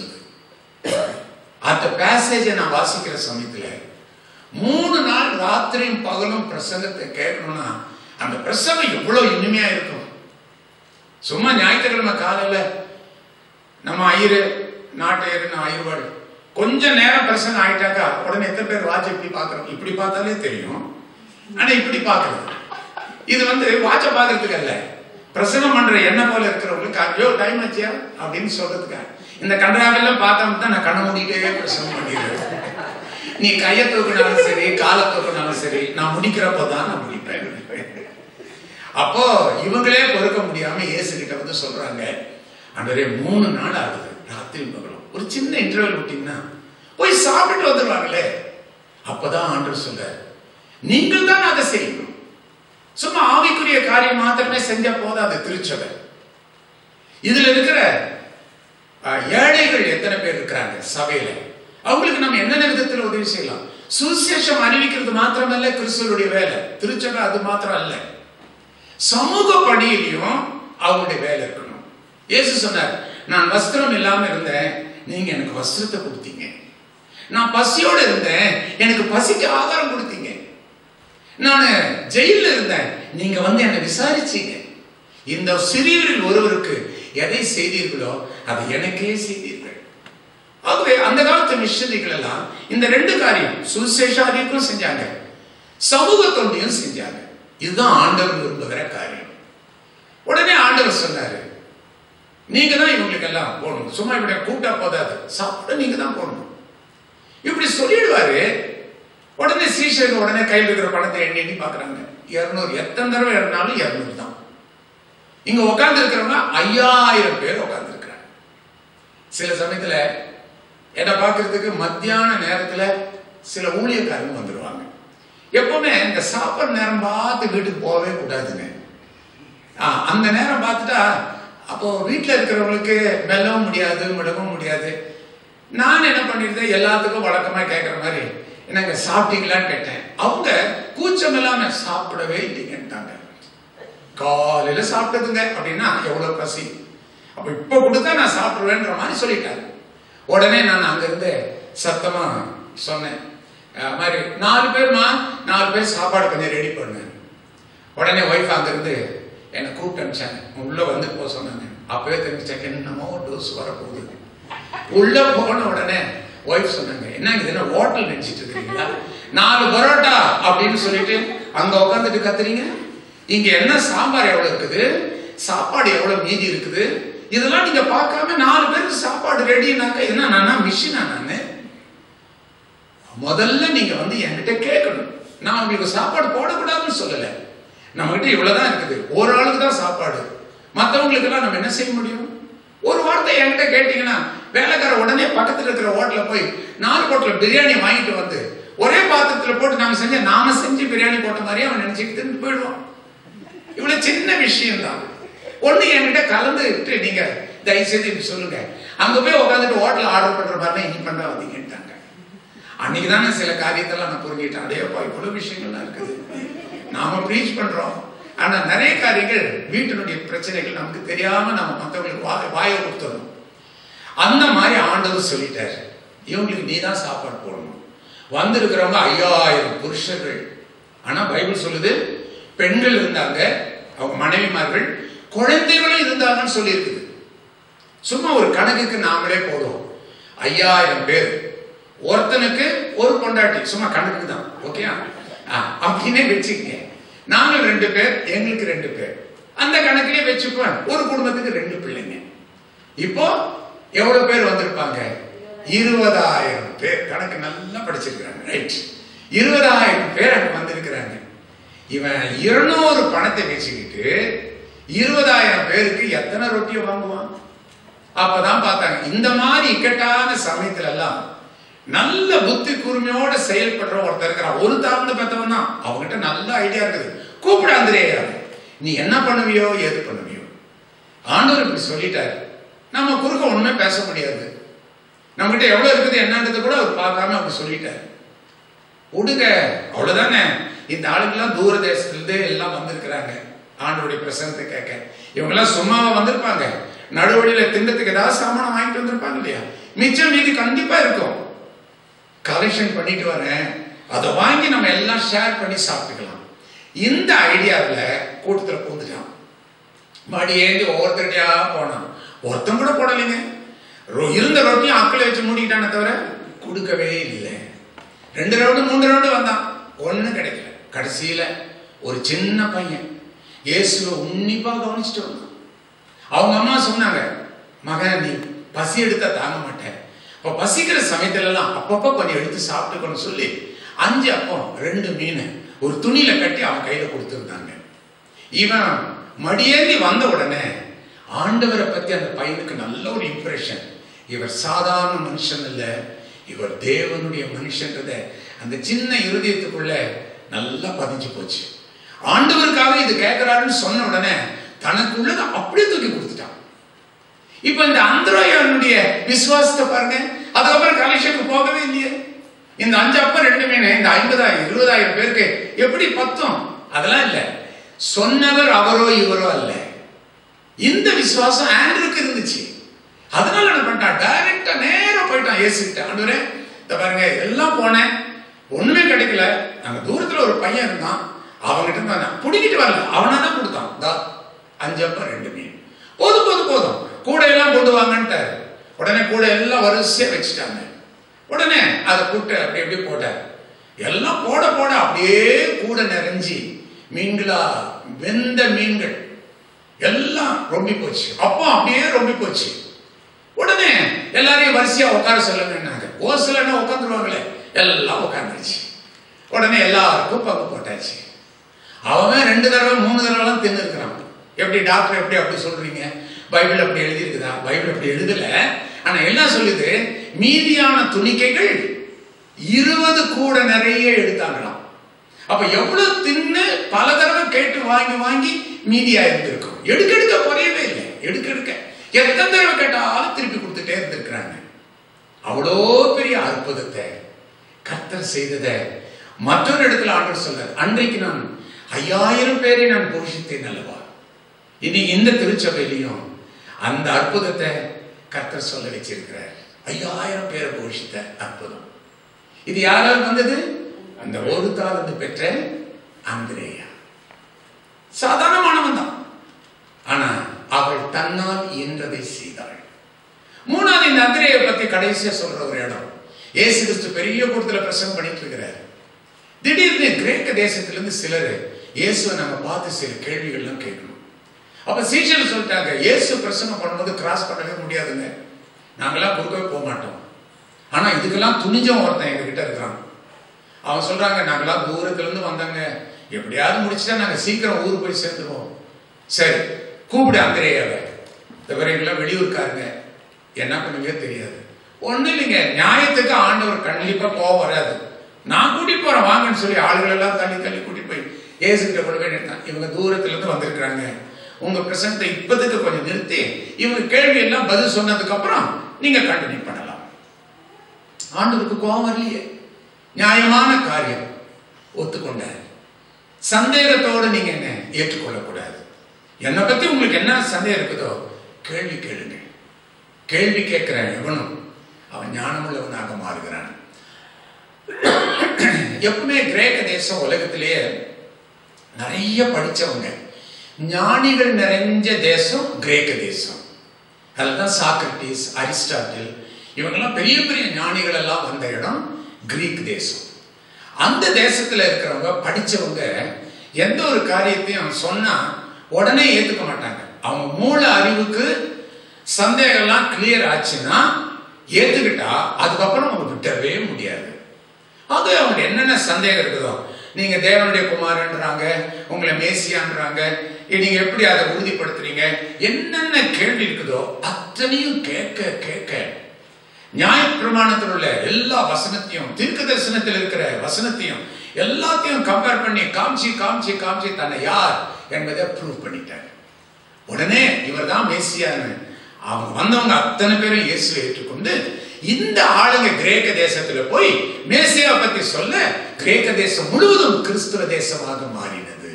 அந்த பேசேஜை நான் வாசிக்கிற சமயத்துல மூணு நாள் ராத்திரியும் பகலும் பிரசங்கத்தை கேட்கணும்னா அந்த பிரசங்கம் எவ்வளவு இனிமையா இருக்கும் சும்மா ஞாயிற்றுக்கிழமை காலையில நம்ம ஐயரு நாட்டையரு நான் ஐயர்வாடு கொஞ்ச நேரம் பிரசங்கம் ஆயிட்டாக்கா உடனே எத்தனை பேர் வாட்ச் இப்படி பாக்குறோம் இப்படி பார்த்தாலே தெரியும் ஆனா இப்படி பாக்குறது இது வந்து வாட்ச பாக்குறதுக்கு அல்ல பிரசங்கம் பண்ற என்ன போல இருக்கிறவங்களுக்கு ஐயோ டைம் ஆச்சியா அப்படின்னு சொல்றதுக்காக இந்த கன்றாவெல்லாம் பார்த்தோம் தான் நான் கண்ண மூடிட்டே பிரசங்கம் பண்ணிடுறேன் நீ கையை தூக்கினாலும் சரி காலை தூக்கினாலும் சரி நான் முடிக்கிறப்போ தான் நான் முடிப்பேன் அப்போ இவங்களே பொறுக்க முடியாம இயேசு கிட்ட வந்து சொல்றாங்க அன்றே மூணு நாள் ஆகுது ராத்திரி பகலும் ஒரு சின்ன இன்டர்வல் விட்டீங்கன்னா போய் சாப்பிட்டு வந்துருவாங்களே அப்பதான் ஆண்டவர் சொல்ற நீங்கள் தான் அதை செய்யணும் சும்மா ஆவிக்குரிய காரியம் மாத்திரமே செஞ்சா போதாது திருச்சபை இதுல இருக்கிற ஏழைகள் எத்தனை பேர் இருக்கிறாங்க சபையில அவங்களுக்கு நம்ம என்னென்ன விதத்தில் உதவி செய்யலாம் சுவிசேஷம் அறிவிக்கிறது மாத்திரமல்ல கிறிஸ்துவனுடைய வேலை திருச்சபை அது மாத்திரம் அல்ல சமூக பணியிலையும் அவங்களுடைய வேலை இருக்கணும் இயேசு சொன்னார் நான் வஸ்திரம் இல்லாம இருந்தேன் நீங்க எனக்கு வஸ்திரத்தை கொடுத்தீங்க நான் பசியோடு இருந்தேன் எனக்கு பசிக்கு ஆகாரம் கொடுத்தீங்க நான் ஜெயில இருந்தேன் நீங்க வந்து என்னை விசாரிச்சீங்க இந்த சிறியவரில் ஒருவருக்கு எதை செய்தீர்களோ அதை எனக்கே செய்தீர்கள் ஆகவே அந்த காலத்து மிஷனரிகள் எல்லாம் இந்த ரெண்டு காரியம் சுசேஷாதிக்கும் செஞ்சாங்க சமூக தொண்டையும் செஞ்சாங்க இதுதான் ஆண்டவர் விரும்புகிற காரியம் உடனே ஆண்டவர் சொன்னாரு நீங்க தான் இவங்களுக்கு எல்லாம் போடணும் சும்மா இப்படி கூட்டா போதாது சாப்பிட நீங்க தான் போடணும் இப்படி சொல்லிடுவாரு உடனே சீஷர்கள் உடனே கையில் இருக்கிற பணத்தை எண்ணி எண்ணி பாக்குறாங்க இருநூறு எத்தனை தடவை எண்ணாலும் இருநூறு தான் இங்க உட்கார்ந்து இருக்கிறவங்க ஐயாயிரம் பேர் உட்கார்ந்து இருக்கிறாங்க சில சமயத்துல என்னை பார்க்கறதுக்கு மத்தியான நேரத்துல சில ஊழியக்காரங்க வந்துடுவாங்க எப்பவுமே இந்த சாப்பாடு நேரம் பார்த்து வீட்டுக்கு போகவே கூடாதுங்க ஆ, அந்த நேரம் பார்த்துட்டா அப்போ வீட்டில் இருக்கிறவங்களுக்கு மெல்லவும் முடியாது மிடவும் முடியாது நான் என்ன பண்ணிருந்தேன் எல்லாத்துக்கும் வழக்கமா கேட்குற மாதிரி என்னங்க சாப்பிட்டீங்களான்னு கேட்டேன் அவங்க கூச்சம் இல்லாம சாப்பிடவே இல்லைங்கன்ட்டாங்க காலையில சாப்பிட்டதுங்க அப்படின்னா எவ்வளவு பசி அப்ப இப்ப கொடுத்தா நான் சாப்பிடுவேன்ற மாதிரி சொல்லிட்டாங்க உடனே நான் அங்கிருந்து சத்தமா சொன்னேன் அஹ் மாதிரி நாலு பேர்மா நாலு பேர் சாப்பாடு கொஞ்சம் ரெடி பண்ணு உடனே ஒய்ஃப் அங்கிருந்து என்னை கூப்பிட்டு அனுப்பிச்சாங்க உள்ள வந்து போக சொன்னாங்க அப்பவே தெரிஞ்சிட்டேன் என்னமோ டோஸ் வரப்போகுது உள்ள போன உடனே ஒய்ஃப் சொன்னாங்க என்ன இது என்ன ஹோட்டல் நினைச்சிட்டு இருக்கீங்களா நாலு பரோட்டா அப்படின்னு சொல்லிட்டு அங்க உட்காந்துட்டு கத்துறீங்க இங்க என்ன சாம்பார் எவ்வளவு இருக்குது சாப்பாடு எவ்வளவு மீதி இருக்குது இதெல்லாம் நீங்க பார்க்காம நாலு பேருக்கு சாப்பாடு ரெடினாக்க என்ன நானா மிஷினா நானு முதல்ல நீங்க வந்து என்கிட்ட கேட்கணும் நான் உங்களுக்கு சாப்பாடு போடக்கூடாதுன்னு சொல்லல நம்ம கிட்ட இவ்வளவுதான் இருக்குது ஒரு ஆளுக்கு தான் சாப்பாடு மற்றவங்களுக்கு எல்லாம் நம்ம என்ன செய்ய முடியும் ஒரு வார்த்தை என்கிட்ட கேட்டீங்கன்னா வேலைக்கார உடனே பக்கத்துல இருக்கிற ஹோட்டல்ல போய் நாலு ஹோட்டல் பிரியாணி வாங்கிட்டு வந்து ஒரே பாத்திரத்துல போட்டு நாம செஞ்ச நாம செஞ்சு பிரியாணி போட்ட மாதிரி அவன் நினைச்சுக்கிட்டு தின்னுட்டு போயிடுவான் இவ்வளவு சின்ன விஷயம் தான் ஒண்ணு என்கிட்ட கலந்துட்டு நீங்க தயவு செஞ்சு இப்படி சொல்லுங்க அங்க போய் உட்காந்துட்டு ஹோட்டல் ஆர்டர் பண்ற மாதிரி இனி பண்ண வந்தீங்கன்ட்டாங்க அன்னைக்கு தானே சில காரியத்தெல்லாம் நான் புரிஞ்சுக்கிட்டேன் அடையப்பா இவ்வளவு விஷயங்கள்லாம் இருக்குது நாம ப்ரீச் பண்றோம் ஆனா நிறைய காரியங்கள் வீட்டினுடைய பிரச்சனைகள் நமக்கு தெரியாம நம்ம மற்றவங்களுக்கு வாய வாயை கொடுத்துடணும் அந்த மாதிரி ஆண்டவர் சொல்லிட்டார் இவங்களுக்கு நீ தான் சாப்பாடு போடணும் வந்திருக்கிறவங்க ஐயாயிரம் புருஷர்கள் ஆனா பைபிள் சொல்லுது பெண்கள் இருந்தாங்க அவங்க மனைவிமார்கள் குழந்தைகளும் இருந்தாங்கன்னு சொல்லியிருக்குது சும்மா ஒரு கணக்குக்கு நாமளே போடுவோம் ஐயாயிரம் பேர் ஒருத்தனுக்கு ஒரு பொண்டாட்டி சும்மா கணக்கு தான் ஓகே அப்படின்னே வச்சுக்கங்க நாங்கள் ரெண்டு பேர் எங்களுக்கு ரெண்டு பேர் அந்த கணக்கிலே வச்சுக்குவேன் ஒரு குடும்பத்துக்கு ரெண்டு பிள்ளைங்க இப்போ எவ்வளவு பேர் வந்திருப்பாங்க இருபதாயிரம் பேர் கணக்கு நல்லா படிச்சிருக்கிறாங்க ரைட் இருபதாயிரம் பேர் அங்க வந்திருக்கிறாங்க இவன் இருநூறு பணத்தை வச்சுக்கிட்டு இருபதாயிரம் பேருக்கு எத்தனை ரொட்டியை வாங்குவான் அப்பதான் பார்த்தாங்க இந்த மாதிரி இக்கட்டான சமயத்துல எல்லாம் நல்ல புத்தி கூர்மையோட செயல்படுற ஒருத்தர் இருக்கிறான் ஒரு தாழ்ந்து பெற்றவன் தான் அவங்ககிட்ட நல்ல ஐடியா இருக்குது கூப்பிட அந்திரேயா நீ என்ன பண்ணுவியோ ஏது பண்ணுவியோ ஆண்டவர் இப்படி சொல்லிட்டாரு நம்ம குறுக்க ஒண்ணுமே பேச முடியாது நம்மகிட்ட எவ்வளவு இருக்குது என்னன்றது கூட அவர் பார்க்காம அப்படி சொல்லிட்டாரு விடுங்க அவ்வளவுதானே இந்த ஆளுங்கெல்லாம் தூர தேசத்துல இருந்தே எல்லாம் வந்திருக்கிறாங்க ஆண்டோடைய பிரசனத்தை கேட்க இவங்க எல்லாம் சும்மாவா வந்திருப்பாங்க நடுவழியில திண்டத்துக்கு ஏதாவது சாமானம் வாங்கிட்டு வந்திருப்பாங்க இல்லையா மிச்சம் மீதி கண்டிப்பா இருக்கும் கலெக்ஷன் பண்ணிட்டு வரேன் அதை வாங்கி நம்ம எல்லாம் ஷேர் பண்ணி சாப்பிட்டுக்கலாம் இந்த ஐடியாவில் கூட்டத்தில் பூந்துட்டான் மடி ஏந்தி ஒவ்வொருத்தருடையா போனான் ஒருத்தன் கூட போடலைங்க ரொ- இருந்த ரொட்டியும் அக்களை வச்சு மூடிக்கிட்டானே தவிர கொடுக்கவே இல்லை ரெண்டு ரவுண்டு மூணு ரவுண்டு வந்தான் ஒன்றும் கிடைக்கல கடைசியில ஒரு சின்ன பையன் இயேசுவை உன்னிப்பா கவனிச்சுட்டு வந்தான் அவங்க அம்மா சொன்னாங்க மகன் நீ பசி எடுத்தா தாங்க மாட்டேன் இப்போ பசிக்கிற சமயத்துல எல்லாம் அப்பப்போ கொஞ்சம் எடுத்து சாப்பிட்டுக்கணும்னு சொல்லி அஞ்சு அப்பம் ரெண்டு மீன் ஒரு துணியில கட்டி அவன் கையில கொடுத்துருந்தாங்க இவன் மடியேறி வந்த உடனே ஆண்டவரை பத்தி அந்த பையனுக்கு நல்ல ஒரு இம்ப்ரெஷன் இவர் சாதாரண மனுஷன் இல்ல இவர் தேவனுடைய மனுஷன்றத அந்த சின்ன இருதயத்துக்குள்ள நல்லா பதிஞ்சு போச்சு ஆண்டவருக்காக இது கேட்கிறாருன்னு சொன்ன உடனே தனக்குள்ளதை அப்படியே தூக்கி கொடுத்துட்டான் இப்ப இந்த அந்தரோயனுடைய விசுவாசத்தை பாருங்க அதுக்கப்புறம் கலெக்ஷனுக்கு போகவே இல்லையே இந்த அஞ்சு அப்பம் ரெண்டு மீன் இந்த ஐம்பதாயிரம் இருபதாயிரம் பேருக்கு எப்படி பத்தும் அதெல்லாம் இல்ல சொன்னவர் அவரோ இவரோ அல்ல இந்த விசுவாசம் ஆண்ட்ருக்கு இருந்துச்சு அதனால என்ன பண்ணிட்டான் டைரக்டா நேரா போயிட்டான் ஏசுக்கிட்ட ஆண்டவரே இந்த பாருங்க எல்லாம் போனேன் ஒண்ணுமே கிடைக்கல அங்க தூரத்துல ஒரு பையன் இருந்தான் அவன்கிட்ட இருந்து நான் பிடிக்கிட்டு வரல அவனா தான் கொடுத்தான் தா அஞ்சப்பம் ரெண்டு மீன் போதும் போதும் போதும் கூட எல்லாம் கொண்டு வாங்கன்ட்டாரு உடனே கூட எல்லாம் வரிசையா வச்சுட்டாங்க உடனே அதை கூட்ட அப்படி அப்படி போட்டார் எல்லாம் போட போட அப்படியே கூட நிறைஞ்சி மீன்களா வெந்த மீன்கள் எல்லாம் ரொம்பி போச்சு அப்போ அப்படியே ரொம்பி போச்சு உடனே எல்லாரையும் வரிசையா உட்கார சொல்லுங்கன்னாங்க ஒரு சிலன்னா உட்காந்துருவாங்களே எல்லாம் உட்காந்துருச்சு உடனே எல்லாருக்கும் பங்கு போட்டாச்சு அவன் ரெண்டு தடவை மூணு தடவைலாம் தின்னுருக்கிறான் எப்படி டாக்டர் எப்படி அப்படி சொல்றீங்க பைபிள் அப்படி எழுதியிருக்குதா பைபிள் அப்படி எழுதல ஆனா என்ன சொல்லுது மீதியான துணிக்கைகள் இருபது கூட நிறைய எடுத்தாங்களாம் அப்ப எவ்வளவு தின்னு பல தடவை கேட்டு வாங்கி வாங்கி மீதியா இருந்திருக்கும் எடுக்க எடுக்க குறையவே இல்லை எடுக்க எடுக்க எத்தனை தடவை கேட்டாலும் திருப்பி கொடுத்துட்டே இருந்திருக்கிறாங்க அவ்வளோ பெரிய அற்புதத்தை கர்த்தர் செய்ததை மற்றொரு இடத்துல ஆண்டவர் சொல்றார் அன்றைக்கு நான் ஐயாயிரம் பேரை நான் போஷித்தேன் அல்லவா இனி இந்த திருச்சபையிலையும் அந்த அற்புதத்தை கர்த்தர் சொல்ல வச்சிருக்கிறார் ஐயாயிரம் பேரை போஷித்த அற்புதம் இது யாரால் வந்தது அந்த ஒரு தாளந்து பெற்ற அந்திரேயா சாதாரணமானவன் தான் ஆனா அவள் தன்னால் இயன்றதை செய்தாள் மூணாவது இந்த அந்திரேயை பத்தி கடைசியா சொல்ற ஒரு இடம் இயேசு கிறிஸ்து பெரிய கூட்டத்துல பிரசங்கம் பண்ணிட்டு இருக்கிறார் திடீர்னு கிரேக்க தேசத்திலிருந்து சிலர் இயேசுவை நாங்க பார்த்து சில கேள்விகள்லாம் கேட்கணும் அப்ப சீஷர் சொல்லிட்டாங்க இயேசு பிரசங்கம் பண்ணும்போது கிராஸ் பண்ணவே முடியாதுங்க நாங்கெல்லாம் குறுக்கவே போக மாட்டோம் ஆனா இதுக்கெல்லாம் துணிஞ்சவன் ஒருத்தன் எங்ககிட்ட இருக்கிறான் அவன் சொல்றாங்க நாங்கெல்லாம் தூரத்துல இருந்து வந்தாங்க எப்படியாவது முடிச்சுட்டா நாங்க சீக்கிரம் ஊர் போய் சேர்ந்துருவோம் சரி கூப்பிடு அந்திரேயாவை இவரைகளாம் வெளியூர்க்காருங்க என்ன பண்ணுவீங்க தெரியாது ஒண்ணு இல்லைங்க நியாயத்துக்கு ஆண்டவர் கண்டிப்பா கோவம் வராது நான் கூட்டி போறேன் வாங்கன்னு சொல்லி ஆளுகள் எல்லாம் தள்ளி தள்ளி கூட்டி போய் ஏசுகிட்ட கொண்டு போய் நிறுத்தான் இவங்க தூரத்துல இருந்து வந்திருக்கிறாங்க உங்க பிரசனத்தை இப்போதைக்கு கொஞ்சம் நிறுத்தி இவங்க கேள்வி எல்லாம் பதில் சொன்னதுக்கு அப்புறம் நீங்க கண்டினியூ பண்ணலாம் ஆண்டவருக்கு கோபம் வரலையே நியாயமான காரியம் ஒத்துக்கொண்டார் சந்தேகத்தோடு நீங்க என்ன ஏற்றுக்கொள்ளக்கூடாது என்னை பத்தி உங்களுக்கு என்ன சந்தேகம் இருக்குதோ கேள்வி கேளுங்க கேள்வி கேட்கிறேன் எவனும் அவன் ஞானமுள்ளவனாக மாறுகிறான் எப்பவுமே கிரேக்க தேசம் உலகத்திலேயே நிறைய படிச்சவங்க ஞானிகள் நிறைஞ்ச தேசம் கிரேக்க தேசம் அதுதான் சாக்ரட்டிஸ் அரிஸ்டாட்டில் இவங்கெல்லாம் பெரிய பெரிய ஞானிகள் எல்லாம் வந்த இடம் கிரீக் தேசம் அந்த தேசத்துல இருக்கிறவங்க படிச்சவங்க எந்த ஒரு காரியத்தையும் சொன்னா உடனே ஏத்துக்க மாட்டாங்க அவங்க மூல அறிவுக்கு சந்தேகம்லாம் கிளியர் ஆச்சுன்னா ஏத்துக்கிட்டா அதுக்கப்புறம் அவங்க விட்டவே முடியாது அது அவங்க என்னென்ன சந்தேகம் இருக்குதோ நீங்க தேவனுடைய குமாரன்றாங்க உங்களை மேசியான்றாங்க நீங்க எப்படி அதை உறுதிப்படுத்துறீங்க என்னென்ன கேள்வி இருக்குதோ அத்தனையும் கேட்க கேட்க நியாயப்பிரமாணத்தில் உள்ள எல்லா வசனத்தையும் தீர்க்க தரிசனத்தில் இருக்கிற வசனத்தையும் எல்லாத்தையும் கம்பேர் பண்ணி காமிச்சு காமிச்சு காமிச்சு தன்னை யார் என்பதை ப்ரூவ் பண்ணிட்டார் உடனே இவர் தான் மேசியான்னு அவங்க வந்தவங்க அத்தனை பேரும் இயேசுவை ஏற்றுக்கொண்டு இந்த ஆளுங்க கிரேக்க தேசத்துல போய் மேசியா பத்தி சொல்ல கிரேக்க தேசம் முழுவதும் கிறிஸ்துவ தேசமாக மாறினது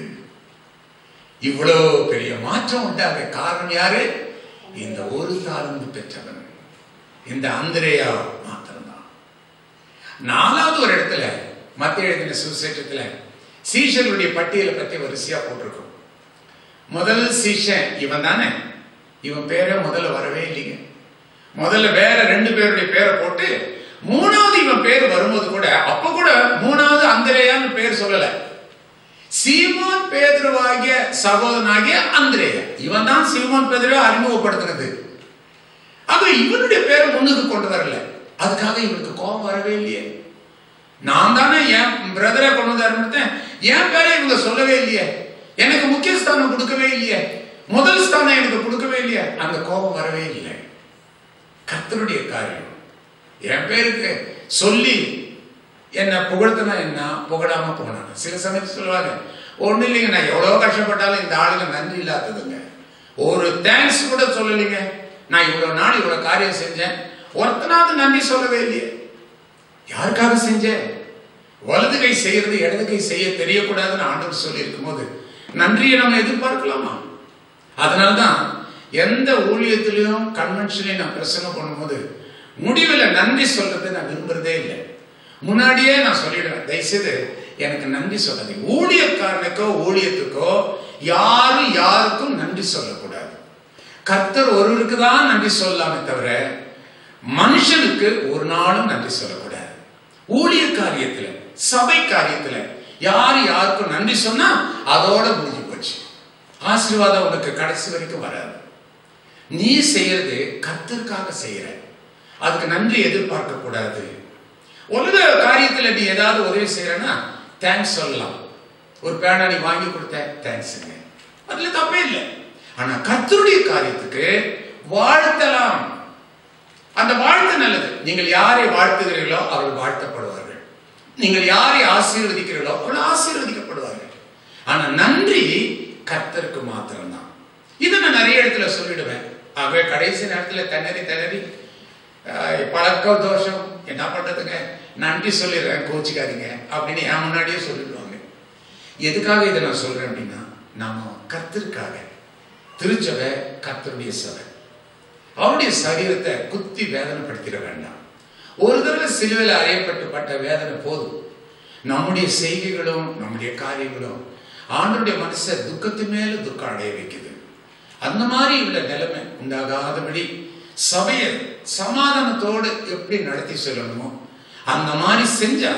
இவ்வளவு பெரிய மாற்றம் உண்டாக காரணம் யாரு இந்த ஒரு தாழ்ந்து பெற்றவன் இந்த அந்திரேயா மாத்திரம்தான் நாலாவது ஒரு இடத்துல மத்திய எழுதின சுவிசேஷத்துல சீஷர்களுடைய பட்டியலை பத்தி வரிசையா போட்டிருக்கும் முதல் சீஷன் இவன் தானே இவன் பேரே முதல்ல வரவே இல்லைங்க முதல்ல வேற ரெண்டு பேருடைய பேரை போட்டு மூணாவது இவன் பேர் வரும்போது கூட அப்ப கூட மூணாவது அந்திரேயான்னு பேர் சொல்லல சீமோன் பேதுருவாகிய சகோதரனாகிய அந்திரேயா இவன் தான் சீமோன் பேதுருவை அறிமுகப்படுத்தினது ஆக இவனுடைய பேரை முன்னுக்கு கொண்டு வரல அதுக்காக இவனுக்கு கோபம் வரவே இல்லையே நான் தானே என் பிரதரை கொண்டு வந்து அறிமுகத்தேன் என் பேரை இவங்க சொல்லவே இல்லையே எனக்கு முக்கிய ஸ்தானம் கொடுக்கவே இல்லையே முதல் ஸ்தானம் எனக்கு கொடுக்கவே இல்லையே அந்த கோபம் வரவே இல்லை கத்தருடைய காரியம் என் பேருக்கு சொல்லி என்ன புகழ்த்தினா என்ன புகழாம போனாங்க சில சமயத்தில் சொல்லுவாங்க ஒண்ணு இல்லைங்க நான் எவ்வளவு கஷ்டப்பட்டாலும் இந்த ஆளுங்க நன்றி இல்லாததுங்க ஒரு தேங்க்ஸ் கூட சொல்லலைங்க நான் இவ்வளவு நாள் இவ்வளவு காரியம் செஞ்சேன் ஒருத்தனாவது நன்றி சொல்லவே இல்லையே யாருக்காக செஞ்சேன் வலது கை செய்யறது இடது கை செய்ய தெரியக்கூடாதுன்னு ஆண்டவர் சொல்லி இருக்கும் போது நன்றியை நம்ம எதிர்பார்க்கலாமா அதனால்தான் எந்த ஊழியத்திலையும் கன்வென்ஷன்லையும் நான் பிரசங்கம் பண்ணும்போது முடிவில் நன்றி சொல்றது நான் விரும்புறதே இல்லை முன்னாடியே நான் சொல்லிடுவேன் தயவுசெய்து எனக்கு நன்றி சொல்லாதீங்க ஊழியக்காரனுக்கோ ஊழியத்துக்கோ யாரும் யாருக்கும் நன்றி சொல்லக்கூடாது கர்த்தர் ஒருவருக்கு தான் நன்றி சொல்லலாமே தவிர மனுஷனுக்கு ஒரு நாளும் நன்றி சொல்லக்கூடாது ஊழிய காரியத்துல சபை காரியத்துல யார் யாருக்கும் நன்றி சொன்னா அதோட முடிஞ்சு போச்சு ஆசீர்வாதம் உனக்கு கடைசி வரைக்கும் வராது நீ செய்யறது கர்த்தருக்காக செய்யற அதுக்கு நன்றி எதிர்பார்க்க கூடாது உலக காரியத்துல நீ ஏதாவது உதவி செய்யறன்னா தேங்க்ஸ் சொல்லலாம் ஒரு பேனா நீ வாங்கி கொடுத்த தேங்க்ஸுங்க அதுல தப்பே இல்லை ஆனா கர்த்தருடைய காரியத்துக்கு வாழ்த்தலாம் அந்த வாழ்த்து நல்லது நீங்கள் யாரை வாழ்த்துகிறீர்களோ அவர்கள் வாழ்த்தப்படுவார்கள் நீங்கள் யாரை ஆசீர்வதிக்கிறீர்களோ அவர்கள் ஆசீர்வதிக்கப்படுவார்கள் ஆனா நன்றி கர்த்தருக்கு மாத்திரம்தான் இதை நான் நிறைய இடத்துல சொல்லிடுவேன் ஆகவே கடைசி நேரத்துல திணறி திணறி ஆஹ், பழக்க தோஷம் என்ன பண்றதுங்க நன்றி சொல்லிடுறேன் கோச்சிக்காதீங்க அப்படின்னு என் முன்னாடியே சொல்லிடுவாங்க எதுக்காக இதை நான் சொல்றேன் அப்படின்னா நாம கர்த்தருக்காக திருச்சபை கர்த்தருடைய சபை அவருடைய சரீரத்தை குத்தி வேதனைப்படுத்திட வேண்டாம் ஒரு தடவை சிலுவையில் அறையப்பட்டு பட்ட வேதனை போதும் நம்முடைய செய்கைகளும் நம்முடைய காரியங்களும் ஆண்டருடைய மனசை துக்கத்து மேல துக்கம் அடைய வைக்குது அந்த மாதிரி உள்ள நிலைமை உண்டாகாதபடி சபையை சமாதானத்தோடு எப்படி நடத்தி செல்லணுமோ அந்த மாதிரி செஞ்சா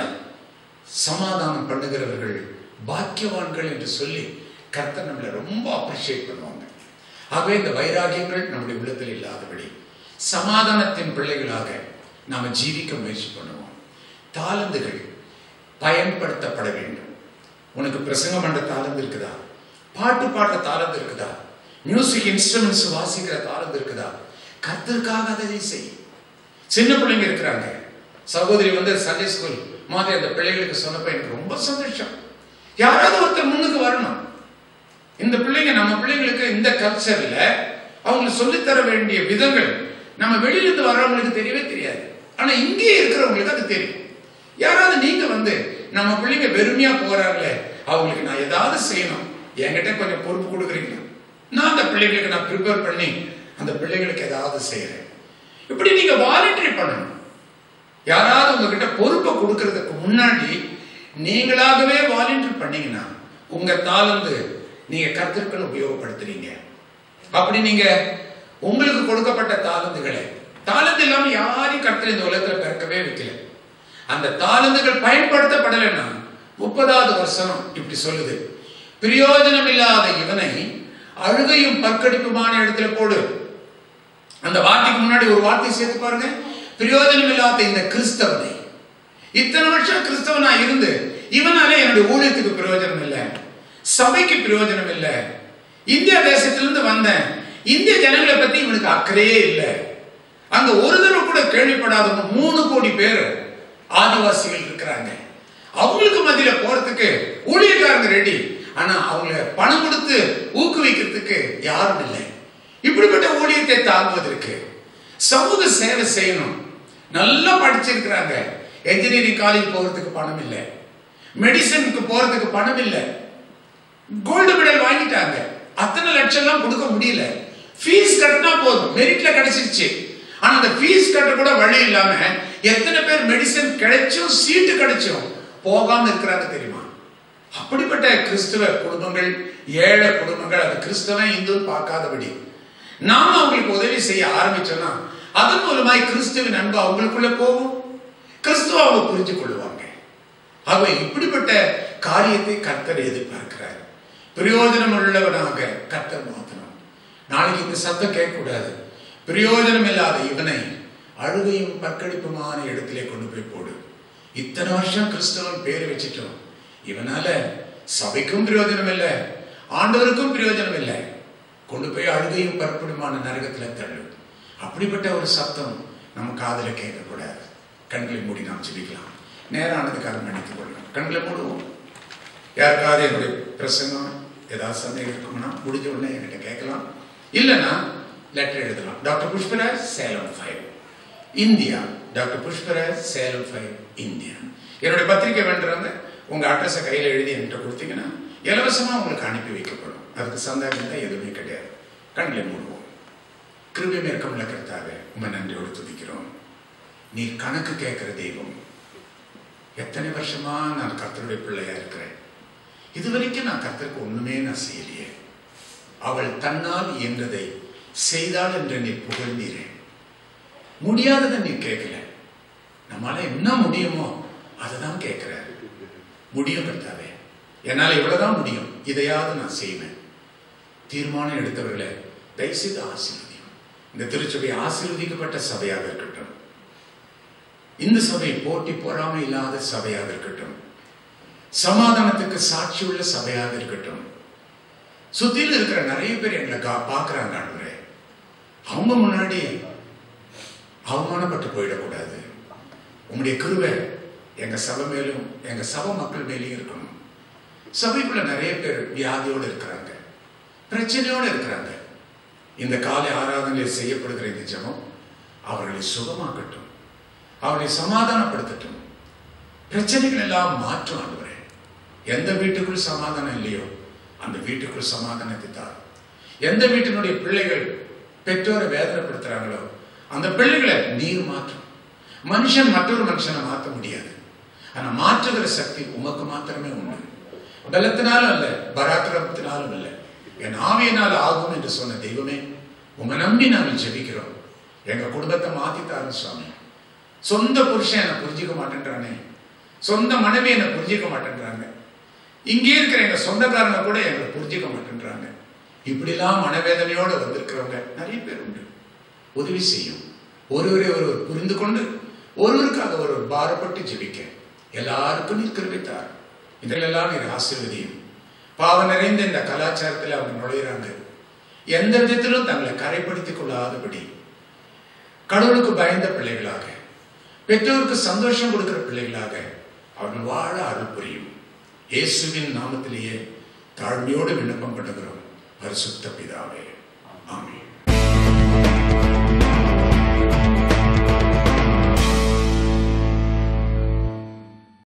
சமாதானம் பண்ணுகிறவர்கள் பாக்கியவான்கள் என்று சொல்லி கர்த்தர் நம்மளை ரொம்ப அப்ரிஷியேட் பண்ணுவாங்க ஆகவே இந்த வைராகியங்கள் நம்முடைய உள்ளத்தில் இல்லாதபடி சமாதானத்தின் பிள்ளைகளாக நாம ஜீவிக்க முயற்சி பண்ணுவோம் தாளந்துகள் பயன்படுத்தப்பட வேண்டும் உனக்கு பிரசங்கம் பண்ற தாளந்து இருக்குதா பாட்டு பாடுற தாளந்து இருக்குதா மியூசிக் இன்ஸ்ட்ருமெண்ட்ஸ் வாசிக்கிற தாளந்து இருக்குதா கர்த்தருக்காக அதை செய் சின்ன பிள்ளைங்க இருக்கிறாங்க சகோதரி வந்து சண்டே ஸ்கூல் மாதிரி அந்த பிள்ளைகளுக்கு சொன்னப்ப எனக்கு ரொம்ப சந்தோஷம் யாராவது ஒருத்தர் முன்னுக்கு வரணும் இந்த பிள்ளைங்க நம்ம பிள்ளைங்களுக்கு இந்த கல்ச்சர்ல அவங்களுக்கு சொல்லித்தர வேண்டிய விதங்கள் நம்ம வெளியில இருந்து வர்றவங்களுக்கு தெரியவே தெரியாது ஆனா இங்கே இருக்கிறவங்களுக்கு அது தெரியும் யாராவது நீங்க வந்து நம்ம பிள்ளைங்க வெறுமையா போறாங்களே அவங்களுக்கு நான் ஏதாவது செய்யணும் என்கிட்ட கொஞ்சம் பொறுப்பு கொடுக்குறீங்க நான் அந்த பிள்ளைங்களுக்கு நான் ப்ரிப்பேர் பண்ணி அந்த பிள்ளைகளுக்கு ஏதாவது செய்யறேன் இப்படி நீங்க வாலண்டரி பண்ணணும் யாராவது உங்ககிட்ட பொறுப்பை கொடுக்கறதுக்கு முன்னாடி நீங்களாகவே வாலண்டியர் பண்ணீங்கன்னா உங்க தாளந்து நீங்க கருத்துக்கள் உபயோகப்படுத்துறீங்க அப்படி நீங்க உங்களுக்கு கொடுக்கப்பட்ட தாளந்துகளை தாளந்து இல்லாம யாரையும் கருத்துல இந்த உலகத்துல பிறக்கவே வைக்கல அந்த தாளந்துகள் பயன்படுத்தப்படலைன்னா முப்பதாவது வருஷம் இப்படி சொல்லுது பிரயோஜனம் இல்லாத இவனை அழுகையும் பற்கடிப்புமான இடத்துல போடு அந்த வார்த்தைக்கு முன்னாடி ஒரு வார்த்தை சேர்த்து பாருங்க பிரயோஜனம் இல்லாத இந்த கிறிஸ்தவனை இத்தனை வருஷம் கிறிஸ்தவனா இருந்து இவனால என்னுடைய ஊழியத்துக்கு பிரயோஜனம் இல்லை சபைக்கு பிரயோஜனம் இல்லை இந்தியா தேசத்திலிருந்து வந்தேன் இந்திய ஜனங்களை பத்தி இவனுக்கு அக்கறையே இல்லை அங்க ஒரு தடவை கூட கேள்விப்படாதவங்க மூணு கோடி பேர் ஆதிவாசிகள் இருக்கிறாங்க அவங்களுக்கு மத்தியில போறதுக்கு ஊழியக்காரங்க ரெடி ஆனா அவங்கள பணம் கொடுத்து ஊக்குவிக்கிறதுக்கு யாரும் இல்லை இப்படிப்பட்ட ஊழியத்தை தாங்குவதற்கு சமூக சேவை செய்யணும் நல்லா படிச்சிருக்கிறாங்க என்ஜினியரிங் காலேஜ் போகிறதுக்கு பணம் இல்லை மெடிசனுக்கு போறதுக்கு பணம் இல்லை கோல்டு மெடல் வாங்கிட்டாங்க அத்தனை லட்சம் எல்லாம் கொடுக்க முடியல ஃபீஸ் கட்டினா போதும் மெரிட்ல கிடைச்சிருச்சு ஆனா அந்த ஃபீஸ் கட்ட கூட வழி இல்லாம எத்தனை பேர் மெடிசன் கிடைச்சும் சீட்டு கிடைச்சும் போகாம இருக்கிறாங்க தெரியுமா அப்படிப்பட்ட கிறிஸ்துவ குடும்பங்கள் ஏழை குடும்பங்கள் அது கிறிஸ்தவன் இந்து பார்க்காதபடி நாம அவங்களுக்கு உதவி செய்ய ஆரம்பிச்சோம்னா அதன் மூலமாய் கிறிஸ்துவின் அன்பு அவங்களுக்குள்ள போகும் கிறிஸ்துவ அவங்க புரிஞ்சு கொள்ளுவாங்க ஆகவே இப்படிப்பட்ட காரியத்தை கர்த்தர் எதிர்பார்க்கிறார் பிரயோஜனம் உள்ளவனாக கர்த்தர் மாற்றணும் நாளைக்கு இந்த சத்தம் கேட்கக்கூடாது பிரயோஜனம் இல்லாத இவனை அழுகையும் பற்கடிப்புமான இடத்திலே கொண்டு போய் போடு இத்தனை வருஷம் கிறிஸ்தவன் பேர் வச்சிட்டோம் இவனால சபைக்கும் பிரயோஜனம் இல்லை ஆண்டவருக்கும் பிரயோஜனம் இல்லை கொண்டு போய் அழுகையும் பற்படுமான நரகத்துல தள்ளு அப்படிப்பட்ட ஒரு சத்தம் நம்ம காதுல கேட்கக்கூடாது கண்களை மூடி நாம் ஜெபிக்கலாம் நேரானதுக்காக நினைத்துக் கொள்ளலாம் கண்களை மூடுவோம் யாருக்காவது என்னுடைய பிரசங்கம் ஏதாவது சந்தேகம் இருக்கும்னா முடிஞ்ச உடனே என்கிட்ட கேட்கலாம் இல்லைன்னா லெட்டர் எழுதலாம் doctor Pushparaj Salem five India doctor Pushparaj Salem five India என்னுடைய பத்திரிக்கை வேண்டுறவங்க உங்க அட்ரஸை கையில் எழுதி என்கிட்ட கொடுத்தீங்கன்னா இலவசமா உங்களுக்கு அனுப்பி வைக்கப்படும் அதுக்கு சந்தேகம் தான் எதுவுமே கிடையாது கண்களை மூடுவோம் கிருபை மேற்கொள்ள கருத்தாக உண்மை நன்றியோடு துதிக்கிறோம் நீ கணக்கு கேட்கிற தெய்வம் எத்தனை வருஷமா நான் கர்த்தருடைய பிள்ளையா இருக்கிறேன் இது வரைக்கும் நான் கர்த்தருக்கு ஒண்ணுமே நான் செய்யலையே அவள் தன்னால் இயன்றதை செய்தாள் என்று நீ புகழ்ந்தீரேன் முடியாததை நீ கேட்கல நம்மளால என்ன முடியுமோ அதை தான் கேட்கிறாரு முடியும் கர்த்தாவே என்னால் இவ்வளவுதான் முடியும் இதையாவது நான் செய்வேன் தீர்மானம் எடுத்தவர்களை தயவுசெய்து ஆசீர்வதியும் இந்த திருச்சபை ஆசீர்வதிக்கப்பட்ட சபையாக இருக்கட்டும் இந்த சபை போட்டி பொறாமை இல்லாத சபையாக இருக்கட்டும் சமாதானத்துக்கு சாட்சி உள்ள சபையாக இருக்கட்டும் சுத்தியில் இருக்கிற நிறைய பேர் எங்களை கா- பார்க்கறாங்க ஆண்டவரே அவங்க முன்னாடி அவமானப்பட்டு போயிடக்கூடாது உங்களுடைய கிருபை எங்க சபை மேலும் எங்க சபை மக்கள் மேலேயும் இருக்கணும் சபைக்குள்ள நிறைய பேர் வியாதியோடு இருக்கிறாங்க பிரச்சனையோடு இருக்கிறாங்க இந்த காலை ஆராதனையில் செய்யப்படுகிற இந்த ஜெபம் அவர்களை சுகமாக்கட்டும் அவர்களை சமாதானப்படுத்தட்டும் பிரச்சனைகள் எல்லாம் மாற்றும் ஆண்டவரே எந்த வீட்டுக்குள் சமாதானம் இல்லையோ அந்த வீட்டுக்குள் சமாதானத்தை தார் எந்த வீட்டினுடைய பிள்ளைகள் பெற்றோரை வேதனைப்படுத்துறாங்களோ அந்த பிள்ளைகளை நீர் மாற்றும் மனுஷன் மற்றொரு மனுஷனை மாற்ற முடியாது ஆனா மாற்றுகிற சக்தி உமக்கு மாத்திரமே உண்டு பலத்தினாலும் அல்ல பராக்கிரமத்தினாலும் இல்லை என் ஆவியினால் ஆகும் என்று சொன்ன தெய்வமே உங்க நம்பி நாங்கள் ஜெபிக்கிறோம் எங்க குடும்பத்தை மாத்தி தாரும் சுவாமி சொந்த புருஷன் என்னை புரிஞ்சுக்க மாட்டேன்றானே சொந்த மனைவி என்னை புரிஞ்சுக்க மாட்டேன்றாங்க இங்கே இருக்கிற எங்க சொந்தக்காரங்க கூட எங்களை புரிஞ்சுக்க மாட்டேன்றாங்க இப்படிலாம் மனவேதனையோட வந்திருக்கிறவங்க நிறைய பேர் உண்டு உதவி செய்யும் ஒருவரை ஒருவர் புரிந்து கொண்டு ஒருவருக்காக ஒருவர் பாரப்பட்டு ஜெபிக்க எல்லாருக்கும் நீர் கிருபித்தார் இதிலெல்லாம் நீர் ஆசீர்வதியும் பாவம் நிறைந்த இந்த கலாச்சாரத்தில் அவங்க நுழையிறாங்க எந்த விதத்திலும் தங்களை கரைப்படுத்திக் கொள்ளாதபடி கடவுளுக்கு பயந்த பிள்ளைகளாக பெற்றோருக்கு சந்தோஷம் கொடுக்கிற பிள்ளைகளாக அவர்கள் வாழ அருள் புரியும் இயேசுவின் நாமத்திலேயே தாழ்மையோடு விண்ணப்பம் பண்ணுகிறோம் பரிசுத்த பிதாவே